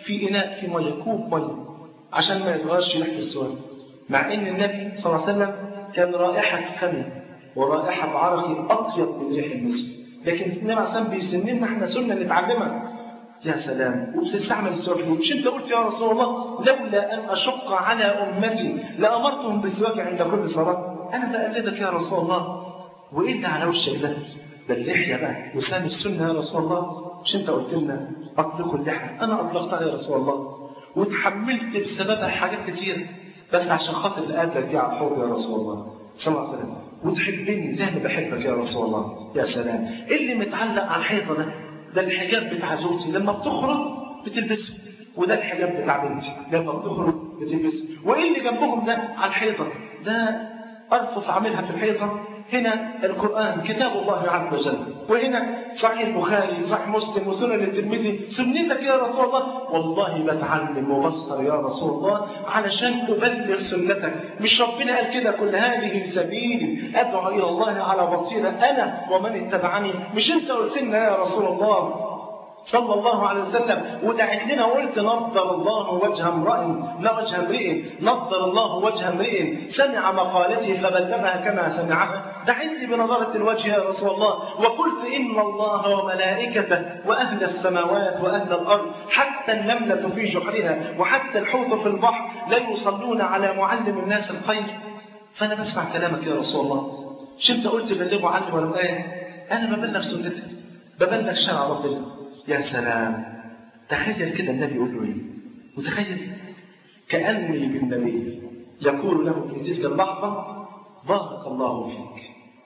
B: في إناء في مية كوب مية عشان ما يتغيرش ريحة السؤال مع إن النبي صلى الله عليه وسلم كان رائحة فمه ورائحة عرقه أطيب من ريح المسك لكن النبي عليه الصلاة بيسننا احنا سنة نتعلمها يا سلام وبتستعمل السواك ليه؟ مش انت قلت يا رسول الله لولا ان اشق على امتي لامرتهم بالسواك عند كل صلاه انا بقلدك يا رسول الله وايه اللي على وشك ده؟ ده اللحيه بقى وسام السنه يا رسول الله مش انت قلت لنا اطلقوا اللحيه انا اطلقتها يا رسول الله وتحملت بسببها حاجات كتير بس عشان خاطر الآب دي على الحوض يا رسول الله صلى الله عليه وسلم وتحبني زي ما بحبك يا رسول الله يا سلام إيه اللي متعلق على الحيطه ده ده الحجاب بتاع زوجتي لما بتخرج بتلبسه وده الحجاب بتاع بنتي لما بتخرج بتلبسه وايه اللي جنبهم ده على الحيطه ده ارفف عاملها في الحيطه هنا القرآن كتاب الله عز وجل وهنا صحيح البخاري صحيح مسلم وسنن الترمذي سنتك يا رسول الله والله بتعلم وبصر يا رسول الله علشان أبلغ سنتك مش ربنا قال كده كل هذه سبيلي أدعو إلى الله على بصيرة أنا ومن اتبعني مش أنت قلت لنا يا رسول الله صلى الله عليه وسلم ودعت لنا وقلت نظر الله وجه امرئ لا وجه امرئ نظر الله وجه امرئ سمع مقالته فبلغها كما سمعها دعت لي بنظرة الوجه يا رسول الله وقلت إن الله وملائكته وأهل السماوات وأهل الأرض حتى النملة في جحرها وحتى الحوت في البحر لا يصلون على معلم الناس الخير فأنا بسمع كلامك يا رسول الله شفت قلت بلغوا عني ولا ايه أنا ببلغ سنتك ببلغ شرع ربنا يا سلام تخيل كده النبي يقول له ايه وتخيل كأني بالنبي يقول له في تلك اللحظة بارك الله فيك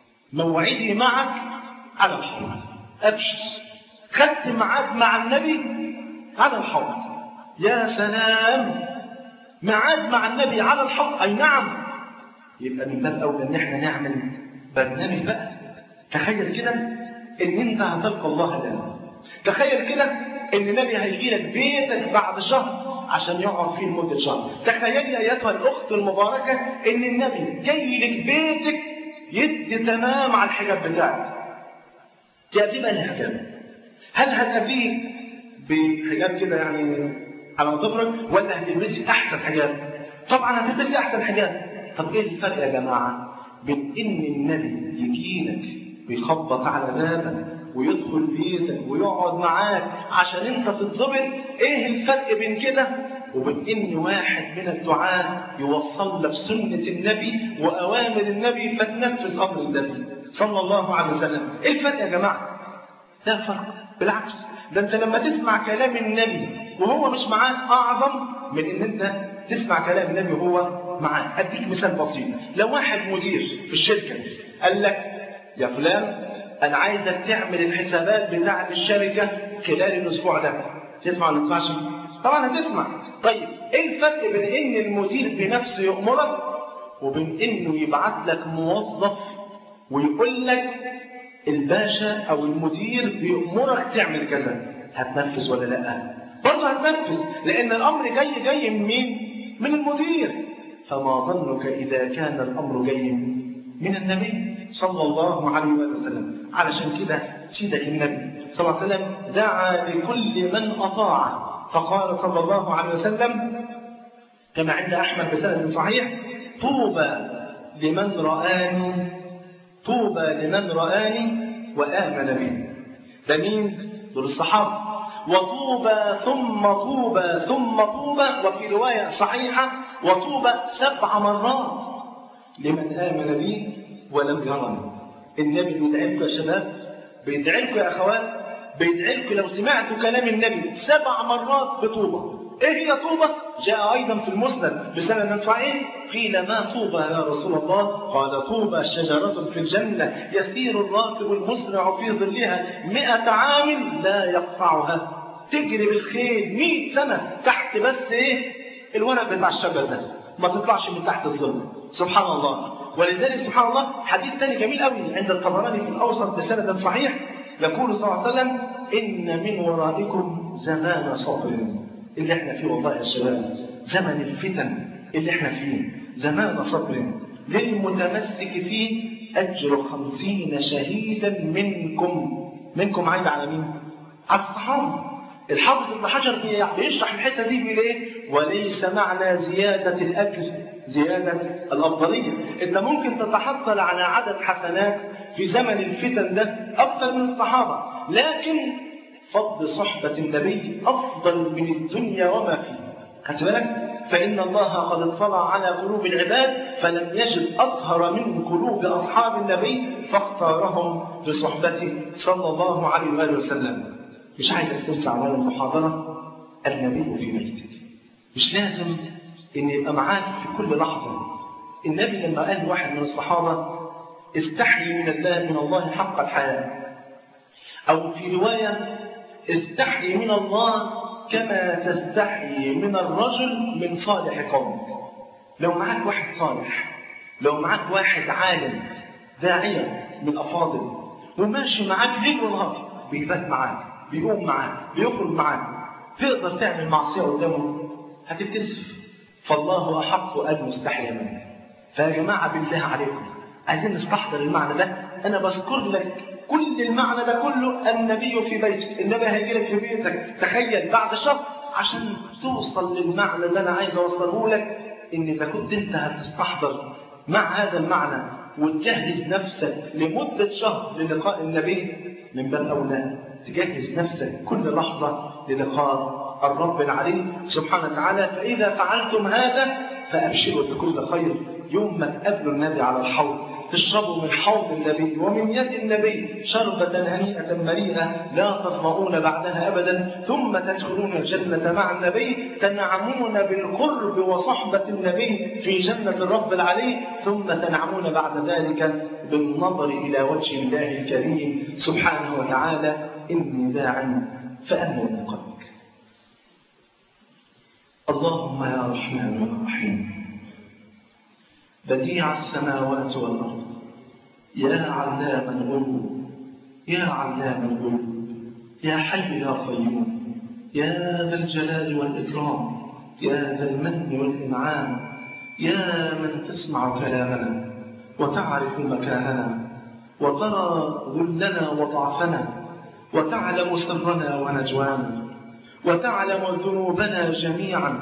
B: موعدي معك على الحوض أبشر خدت ميعاد مع النبي على الحوض يا سلام ميعاد مع النبي على الحوض أي نعم يبقى من باب أولى إن إحنا نعمل برنامج بقى تخيل كده إن أنت هتلقى الله الآن تخيل كده ان النبي هيجي لك بيتك بعد شهر عشان يقعد فيه لمده شهر تخيلي ايتها الاخت المباركه ان النبي جاي لك بيتك يدي تمام على الحجاب بتاعك تأتي بقى الحجاب هل هتأتيه بحجاب كده يعني على ما تخرج ولا هتلبسي احسن حجاب طبعا هتلبسي احسن حجاب طب ايه الفرق يا جماعه بين ان النبي يجيلك ويخبط على بابك ويدخل بيتك ويقعد معاك عشان انت تتظبط ايه الفرق بين كده وبين ان واحد من الدعاة يوصل لك سنة النبي واوامر النبي فتنفذ امر النبي صلى الله عليه وسلم ايه الفرق يا جماعة لا فرق بالعكس ده انت لما تسمع كلام النبي وهو مش معاك اعظم من ان انت تسمع كلام النبي وهو معاك اديك مثال بسيط لو واحد مدير في الشركة قال لك يا فلان انا عايزك تعمل الحسابات بتاعه الشركه خلال الاسبوع ده تسمع ولا تسمعش طبعا هتسمع طيب ايه الفرق بين ان المدير بنفسه يامرك وبين انه يبعت لك موظف ويقول لك الباشا او المدير بيامرك تعمل كذا هتنفذ ولا لا برضه هتنفذ لان الامر جاي جاي من مين من المدير فما ظنك اذا كان الامر جاي من النبي صلى الله عليه وسلم علشان كده سيدك النبي صلى الله عليه وسلم دعا لكل من أطاعه فقال صلى الله عليه وسلم كما عند أحمد بسند صحيح طوبى لمن رآني طوبى لمن رآني وآمن بي ده مين؟ دول الصحابة وطوبى ثم طوبى ثم طوبى وفي رواية صحيحة وطوبى سبع مرات لمن آمن بي ولم يرني النبي بيدعي لكم يا شباب بيدعي لكم يا اخوات بيدعي لكم لو سمعتوا كلام النبي سبع مرات بطوبة ايه هي طوبة جاء ايضا في المسند بسند صحيح قيل ما طوبى يا رسول الله قال طوبى شجرة في الجنة يسير الراكب المسرع في ظلها مئة عام لا يقطعها تجري بالخيل مئة سنة تحت بس ايه الورق بتاع الشجر ده ما تطلعش من تحت الظل سبحان الله ولذلك سبحان الله حديث ثاني جميل قوي عند الطبراني في الاوسط بسند صحيح يقول صلى الله عليه وسلم ان من ورائكم زمان صبر اللي احنا فيه والله يا شباب زمن الفتن اللي احنا فيه زمان صبر للمتمسك فيه اجر خمسين شهيدا منكم منكم عايد على مين؟ على الصحابه الحافظ ابن حجر بيشرح الحته دي بيقول ايه؟ وليس معنى زياده الاجر زياده الافضليه، انت ممكن تتحصل على عدد حسنات في زمن الفتن ده اكثر من الصحابه، لكن فضل صحبه النبي افضل من الدنيا وما فيها. خدت بالك؟ فإن الله قد اطلع على قلوب العباد فلم يجد أطهر من قلوب أصحاب النبي فاختارهم لصحبته صلى الله عليه وآله وسلم مش عايزك تنسى عنوان المحاضرة النبي في بيتك مش لازم إن يبقى معاك في كل لحظة النبي لما قال واحد من الصحابة استحي من الله من الله حق الحياة أو في رواية استحي من الله كما تستحي من الرجل من صالح قومك لو معاك واحد صالح لو معاك واحد عالم داعية من أفاضل وماشي معاك ليل ونهار بيبات معاك بيقوم معاك بيخرج معاك تقدر تعمل معصية قدامه هتتكسف فالله أحق أن يستحي منه فيا جماعة بالله عليكم عايزين نستحضر المعنى ده أنا بذكر لك كل المعنى ده كله النبي في بيتك النبي هيجي لك في بيتك تخيل بعد شهر عشان توصل للمعنى اللي انا عايز اوصله لك ان اذا كنت انت هتستحضر مع هذا المعنى وتجهز نفسك لمدة شهر للقاء النبي من باب أولى تجهز نفسك كل لحظة للقاء الرب العلي سبحانه وتعالى فإذا فعلتم هذا فأبشروا بكل خير يوم ما تقابلوا النبي على الحوض تشربوا من حوض النبي ومن يد النبي شربة هنيئة مريئة لا تظمؤون بعدها أبدا ثم تدخلون الجنة مع النبي تنعمون بالقرب وصحبة النبي في جنة الرب العلي ثم تنعمون بعد ذلك بالنظر إلى وجه الله الكريم سبحانه وتعالى إني داع فأمن من قلبك اللهم يا رحمن يا رحيم بديع السماوات والأرض يا علام الغيوب يا علام الغيوب يا حي يا قيوم يا ذا الجلال والإكرام يا ذا المن والإنعام يا من تسمع كلامنا وتعرف مكاننا وترى ذلنا وضعفنا وتعلم سرنا ونجوانا وتعلم ذنوبنا جميعا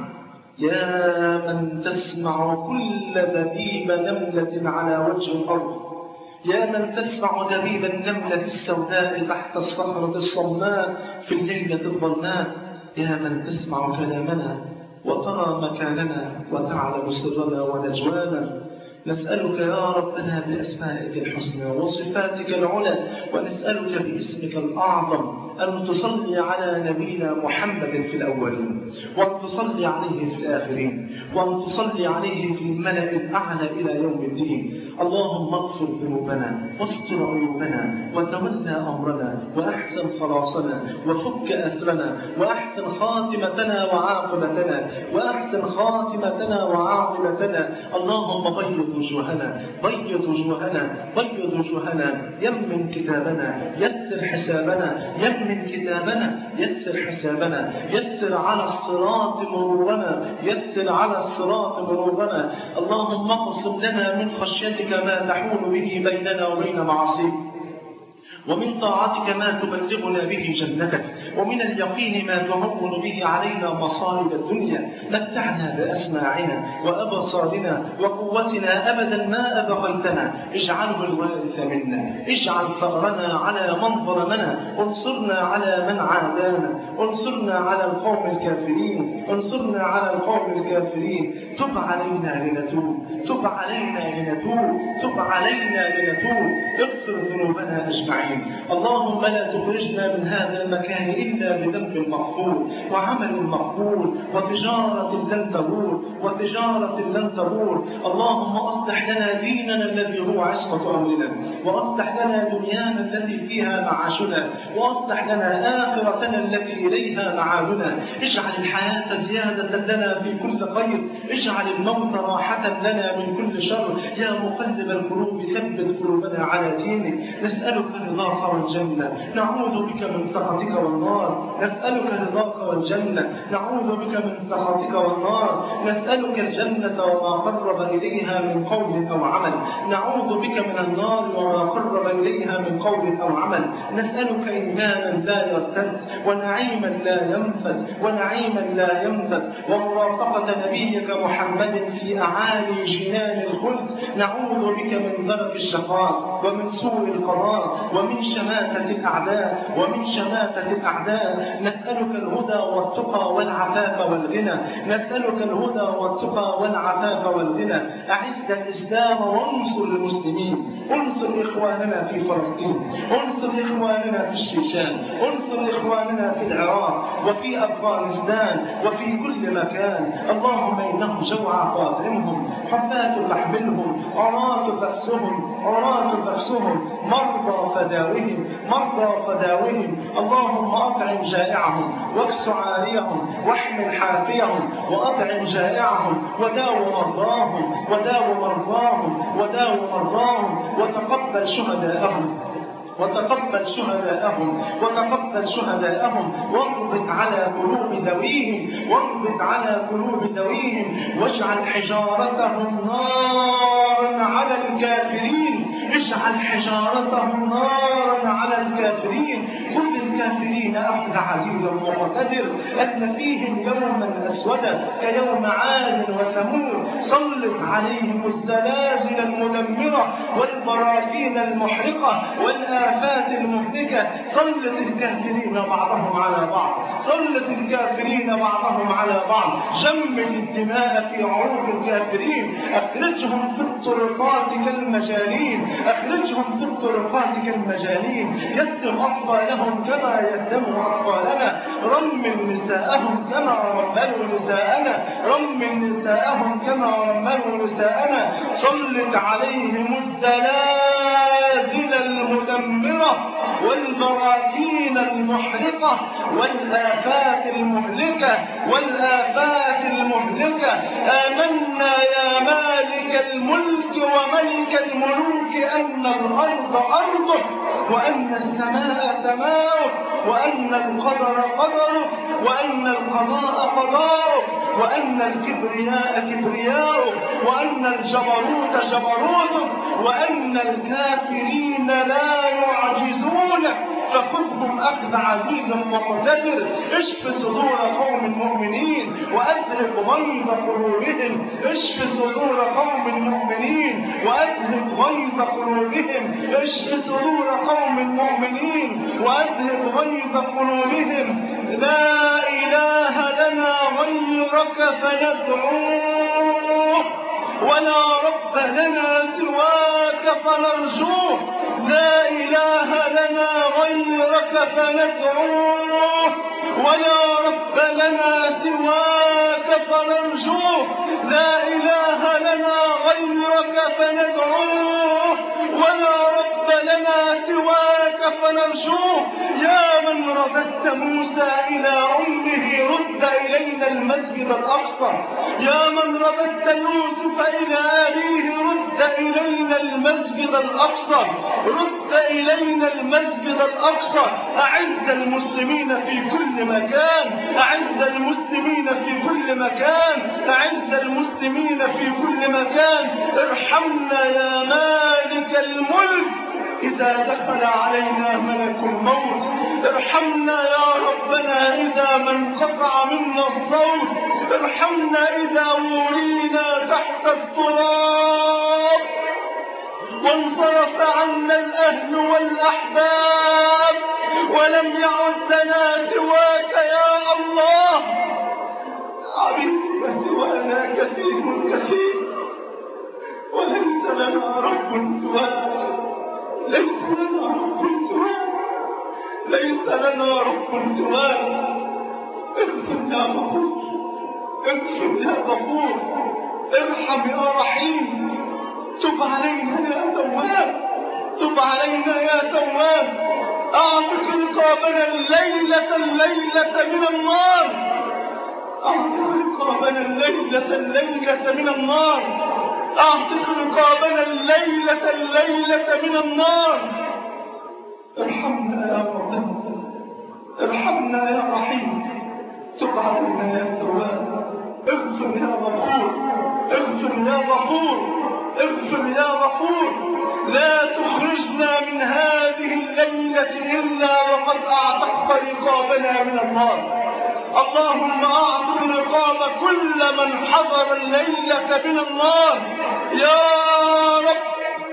B: يا من تسمع كل دبيب نملة على وجه الأرض يا من تسمع دبيب النملة السوداء تحت الصخرة الصماء في الليلة الظلماء يا من تسمع كلامنا وترى مكاننا وتعلم سرنا ونجوانا نسألك يا ربنا بأسمائك الحسنى وصفاتك العلى ونسألك باسمك الأعظم أن تصلي على نبينا محمد في الأولين وأن تصلي عليه في الآخرين وأن تصلي عليه في الملأ الأعلى إلى يوم الدين اللهم اغفر ذنوبنا واستر عيوبنا وتولى أمرنا وأحسن خلاصنا وفك أسرنا وأحسن خاتمتنا وعاقبتنا وأحسن خاتمتنا وعاقبتنا اللهم بيض وجوهنا بيض وجوهنا بيض وجوهنا يمن كتابنا يسر حسابنا يمن كتابنا يسر حسابنا يسر على الصراط مرورنا يسر على الصراط مرورنا اللهم اقسم لنا من خشيتك ما تحول به بيننا وبين معصيك ومن طاعتك ما تبلغنا به جنتك ومن اليقين ما تهون به علينا مصائب الدنيا متعنا بأسماعنا وأبصارنا وقوتنا أبدا ما أبقيتنا اجعله الوارث منا اجعل ثأرنا على من ظلمنا انصرنا على من عادانا انصرنا على القوم الكافرين انصرنا على القوم الكافرين تب علينا لنتوب تب علينا لنتوب تب علينا لنتوب اغفر ذنوبنا أجمعين اللهم لا تخرجنا من هذا المكان إلا بذنب مغفور وعمل مقبول وتجارة لن تبور وتجارة لن تبور اللهم أصلح لنا ديننا الذي هو عصمة أمرنا وأصلح لنا دنيانا التي فيها معاشنا وأصلح لنا آخرتنا التي إليها معادنا اجعل الحياة زيادة لنا في كل خير اجعل الموت راحة لنا من كل شر يا مقلب القلوب ثبت قلوبنا على دينك نسألك رضاك والجنة نعوذ بك من سخطك والنار والنار نسألك رضاك والجنة نعوذ بك من سخطك والنار نسألك الجنة وما قرب إليها من قول أو عمل نعوذ بك من النار وما قرب إليها من قول أو عمل نسألك إيمانا لا يرتد ونعيما لا ينفد ونعيما لا ينفد ومرافقة نبيك محمد في أعالي جنان الخلد نعوذ بك من ضرب الشقاء ومن سوء القضاء ومن شماتة الأعداء ومن شماتة الأعداء نسألك الهدى والتقى والعفاف والغنى نسألك الهدى والتقى والعفاف والغنى أعز الإسلام وانصر المسلمين انصر إخواننا في فلسطين انصر إخواننا في الشيشان انصر إخواننا في العراق وفي أفغانستان وفي كل مكان اللهم إنهم جوع فاطمهم حفاة لحملهم عراة بأسهم عراة بأسهم مرضى فداوهم مرضى فداوهم اللهم أطعم جائعهم واكس عاريهم واحمل حافيهم وأطعم جائعهم وداو مرضاهم وداو مرضاهم وداو مرضاهم وتقبل شهداءهم وتقبل شهداءهم وتقبل شهداءهم واربط على قلوب ذويهم واربط على قلوب ذويهم واجعل حجارتهم نارا على الكافرين اجعل حجارتهم نارا على الكافرين خذ الكافرين اخذ عزيز مقتدر ان فيهم يوما اسودا كيوم عاد وثمود سلط عليهم الزلازل المدمره والبراكين المحرقه والافات المهلكه سلط الكافرين بعضهم على بعض سلط الكافرين بعضهم علل بعض جمد الدماء في عروق الكافرين اخرجهم في الطرقات كالمجانين اخرجهم في الطرقات كالمجانين يتم اطفالهم كما يتم اطفالنا رمل نساءهم كما رملوا نساءنا رمل نساءهم كما رملوا نساءنا سلط عليهم الزلازل المدمره والبراكين المحرقه والافات المهلكه والافات المهلكه امنا يا مالك الملك وملك الملوك ان الارض ارضه وان السماء سماؤه وان القدر قدره وان القضاء قضاؤه وان الكبرياء كبرياؤه وان الجبروت جبروته وان الكافرين لا يعجزونه فخذهم اخذ عزيز مقتدر اشف صدور قوم مؤمنين واذهب غيظ قلوبهم اشف صدور قوم مؤمنين واذهب غيظ قلوبهم اشف صدور قوم مؤمنين واذهب غيظ قلوبهم لا اله لنا غيرك فندعوه ولا رب لنا سواك فنرجوه لا إله لنا غيرك فندعوه ولا رب لنا سواك فنرجوه لا إله لنا غيرك فندعوه ولا رب لنا سواك فنرجوه يا من رددت موسى إلى أمه رد إلينا المسجد الأقصى يا من رددت يوسف إلى أبيه رد إلينا المسجد الأقصى رد إلينا المسجد الأقصى أعز المسلمين في كل مكان أعز المسلمين في كل مكان أعز المسلمين في كل مكان ارحمنا يا مالك الملك إذا دخل علينا ملك الموت ارحمنا يا ربنا إذا ما انقطع منا الصوت ارحمنا إذا ورينا تحت التراب وانصرف عنا الأهل والأحباب ولم يعد لنا سواك يا الله عبيدك سوانا كثير كثير وليس لنا رب سواك ليس لنا رب سواك ليس لنا رب سواك اغفر يا غفور اغفر يا غفور ارحم يا رحيم تب علينا يا تواب تب علينا يا تواب اعتق رقابنا الليلة الليلة من النار اعتق رقابنا الليلة الليلة من النار اعتق رقابنا الليلة الليلة من النار ارحمنا يا ربنا ارحمنا يا رحيم تب علينا يا تواب اغفر يا غفور اغفر يا غفور اغفر يا غفور لا تخرجنا من هذه الليلة إلا وقد أعتقت رقابنا من النار اللهم أعطي رقاب كل من حضر الليلة من النار يا رب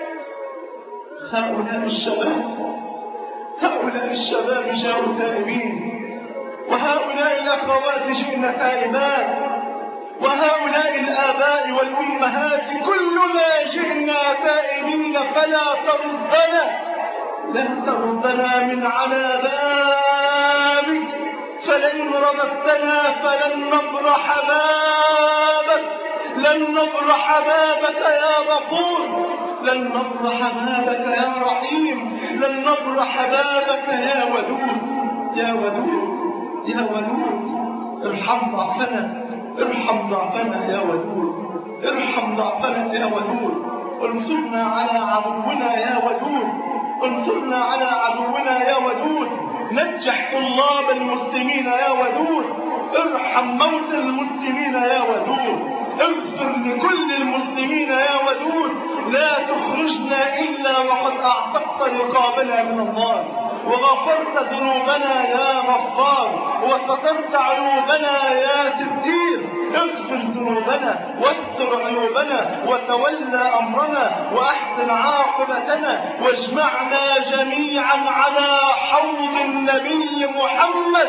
B: هؤلاء الشباب هؤلاء الشباب جاءوا تائبين وهؤلاء الأخوات جئن تائبات وهؤلاء الآباء والأمهات كلنا جئنا تائبين فلا تردنا لا تردنا من على بابك فلئن رددتنا فلن نبرح بابك لن نبرح بابك يا غفور لن نبرح بابك يا رحيم لن نبرح بابك يا ودود يا ودود يا ودود ارحم ضعفنا ارحم ضعفنا يا ودود ارحم ضعفنا يا ودود انصرنا على عدونا يا ودود انصرنا على عدونا يا ودود نجح طلاب المسلمين يا ودود ارحم موت المسلمين يا ودود اغفر لكل المسلمين يا ودود لا تخرجنا إلا وقد أعتقت رقابنا من النار وغفرت ذنوبنا يا غفار وسترت عيوبنا يا ستير اغفر ذنوبنا واستر عيوبنا وتولى أمرنا وأحسن عاقبتنا واجمعنا جميعا على حوض النبي محمد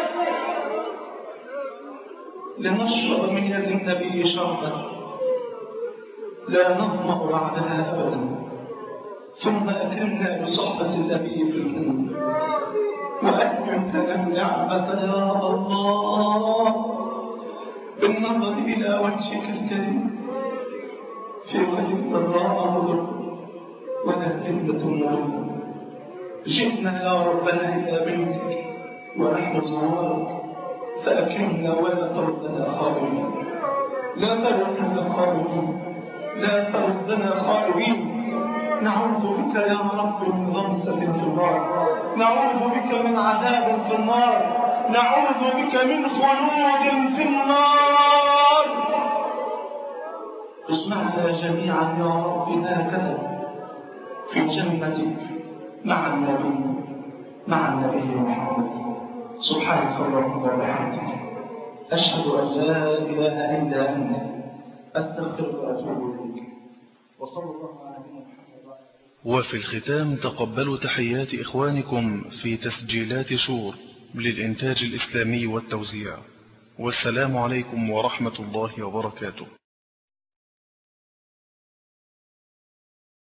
B: لنشرب من يد النبي شربا لا نظمأ بعدها أبدا ثم أكرمنا بصحبة النبي في الجنة وأتمم لنا النعمة يا الله بالنظر إلى وجهك الكريم في غير ضراء مضر ولا فتنة مضر جئنا يا ربنا إلى بيتك ونحن صغار فأكرمنا ولا تردنا خائبين لا تردنا خائبين لا تردنا خائبين نعوذ بك يا رب من غمسة في النار نعوذ بك من عذاب في النار نعوذ بك من خلود في النار اجمعنا جميعا يا رب هكذا في جنتك مع النبي مع النبي محمد سبحانك اللهم وبحمدك أشهد أن لا إله إلا أنت أستغفرك وأتوب إليك وصلى الله على نبينا محمد
A: وفي الختام تقبلوا تحيات إخوانكم في تسجيلات شور للإنتاج الإسلامي والتوزيع والسلام عليكم ورحمة الله وبركاته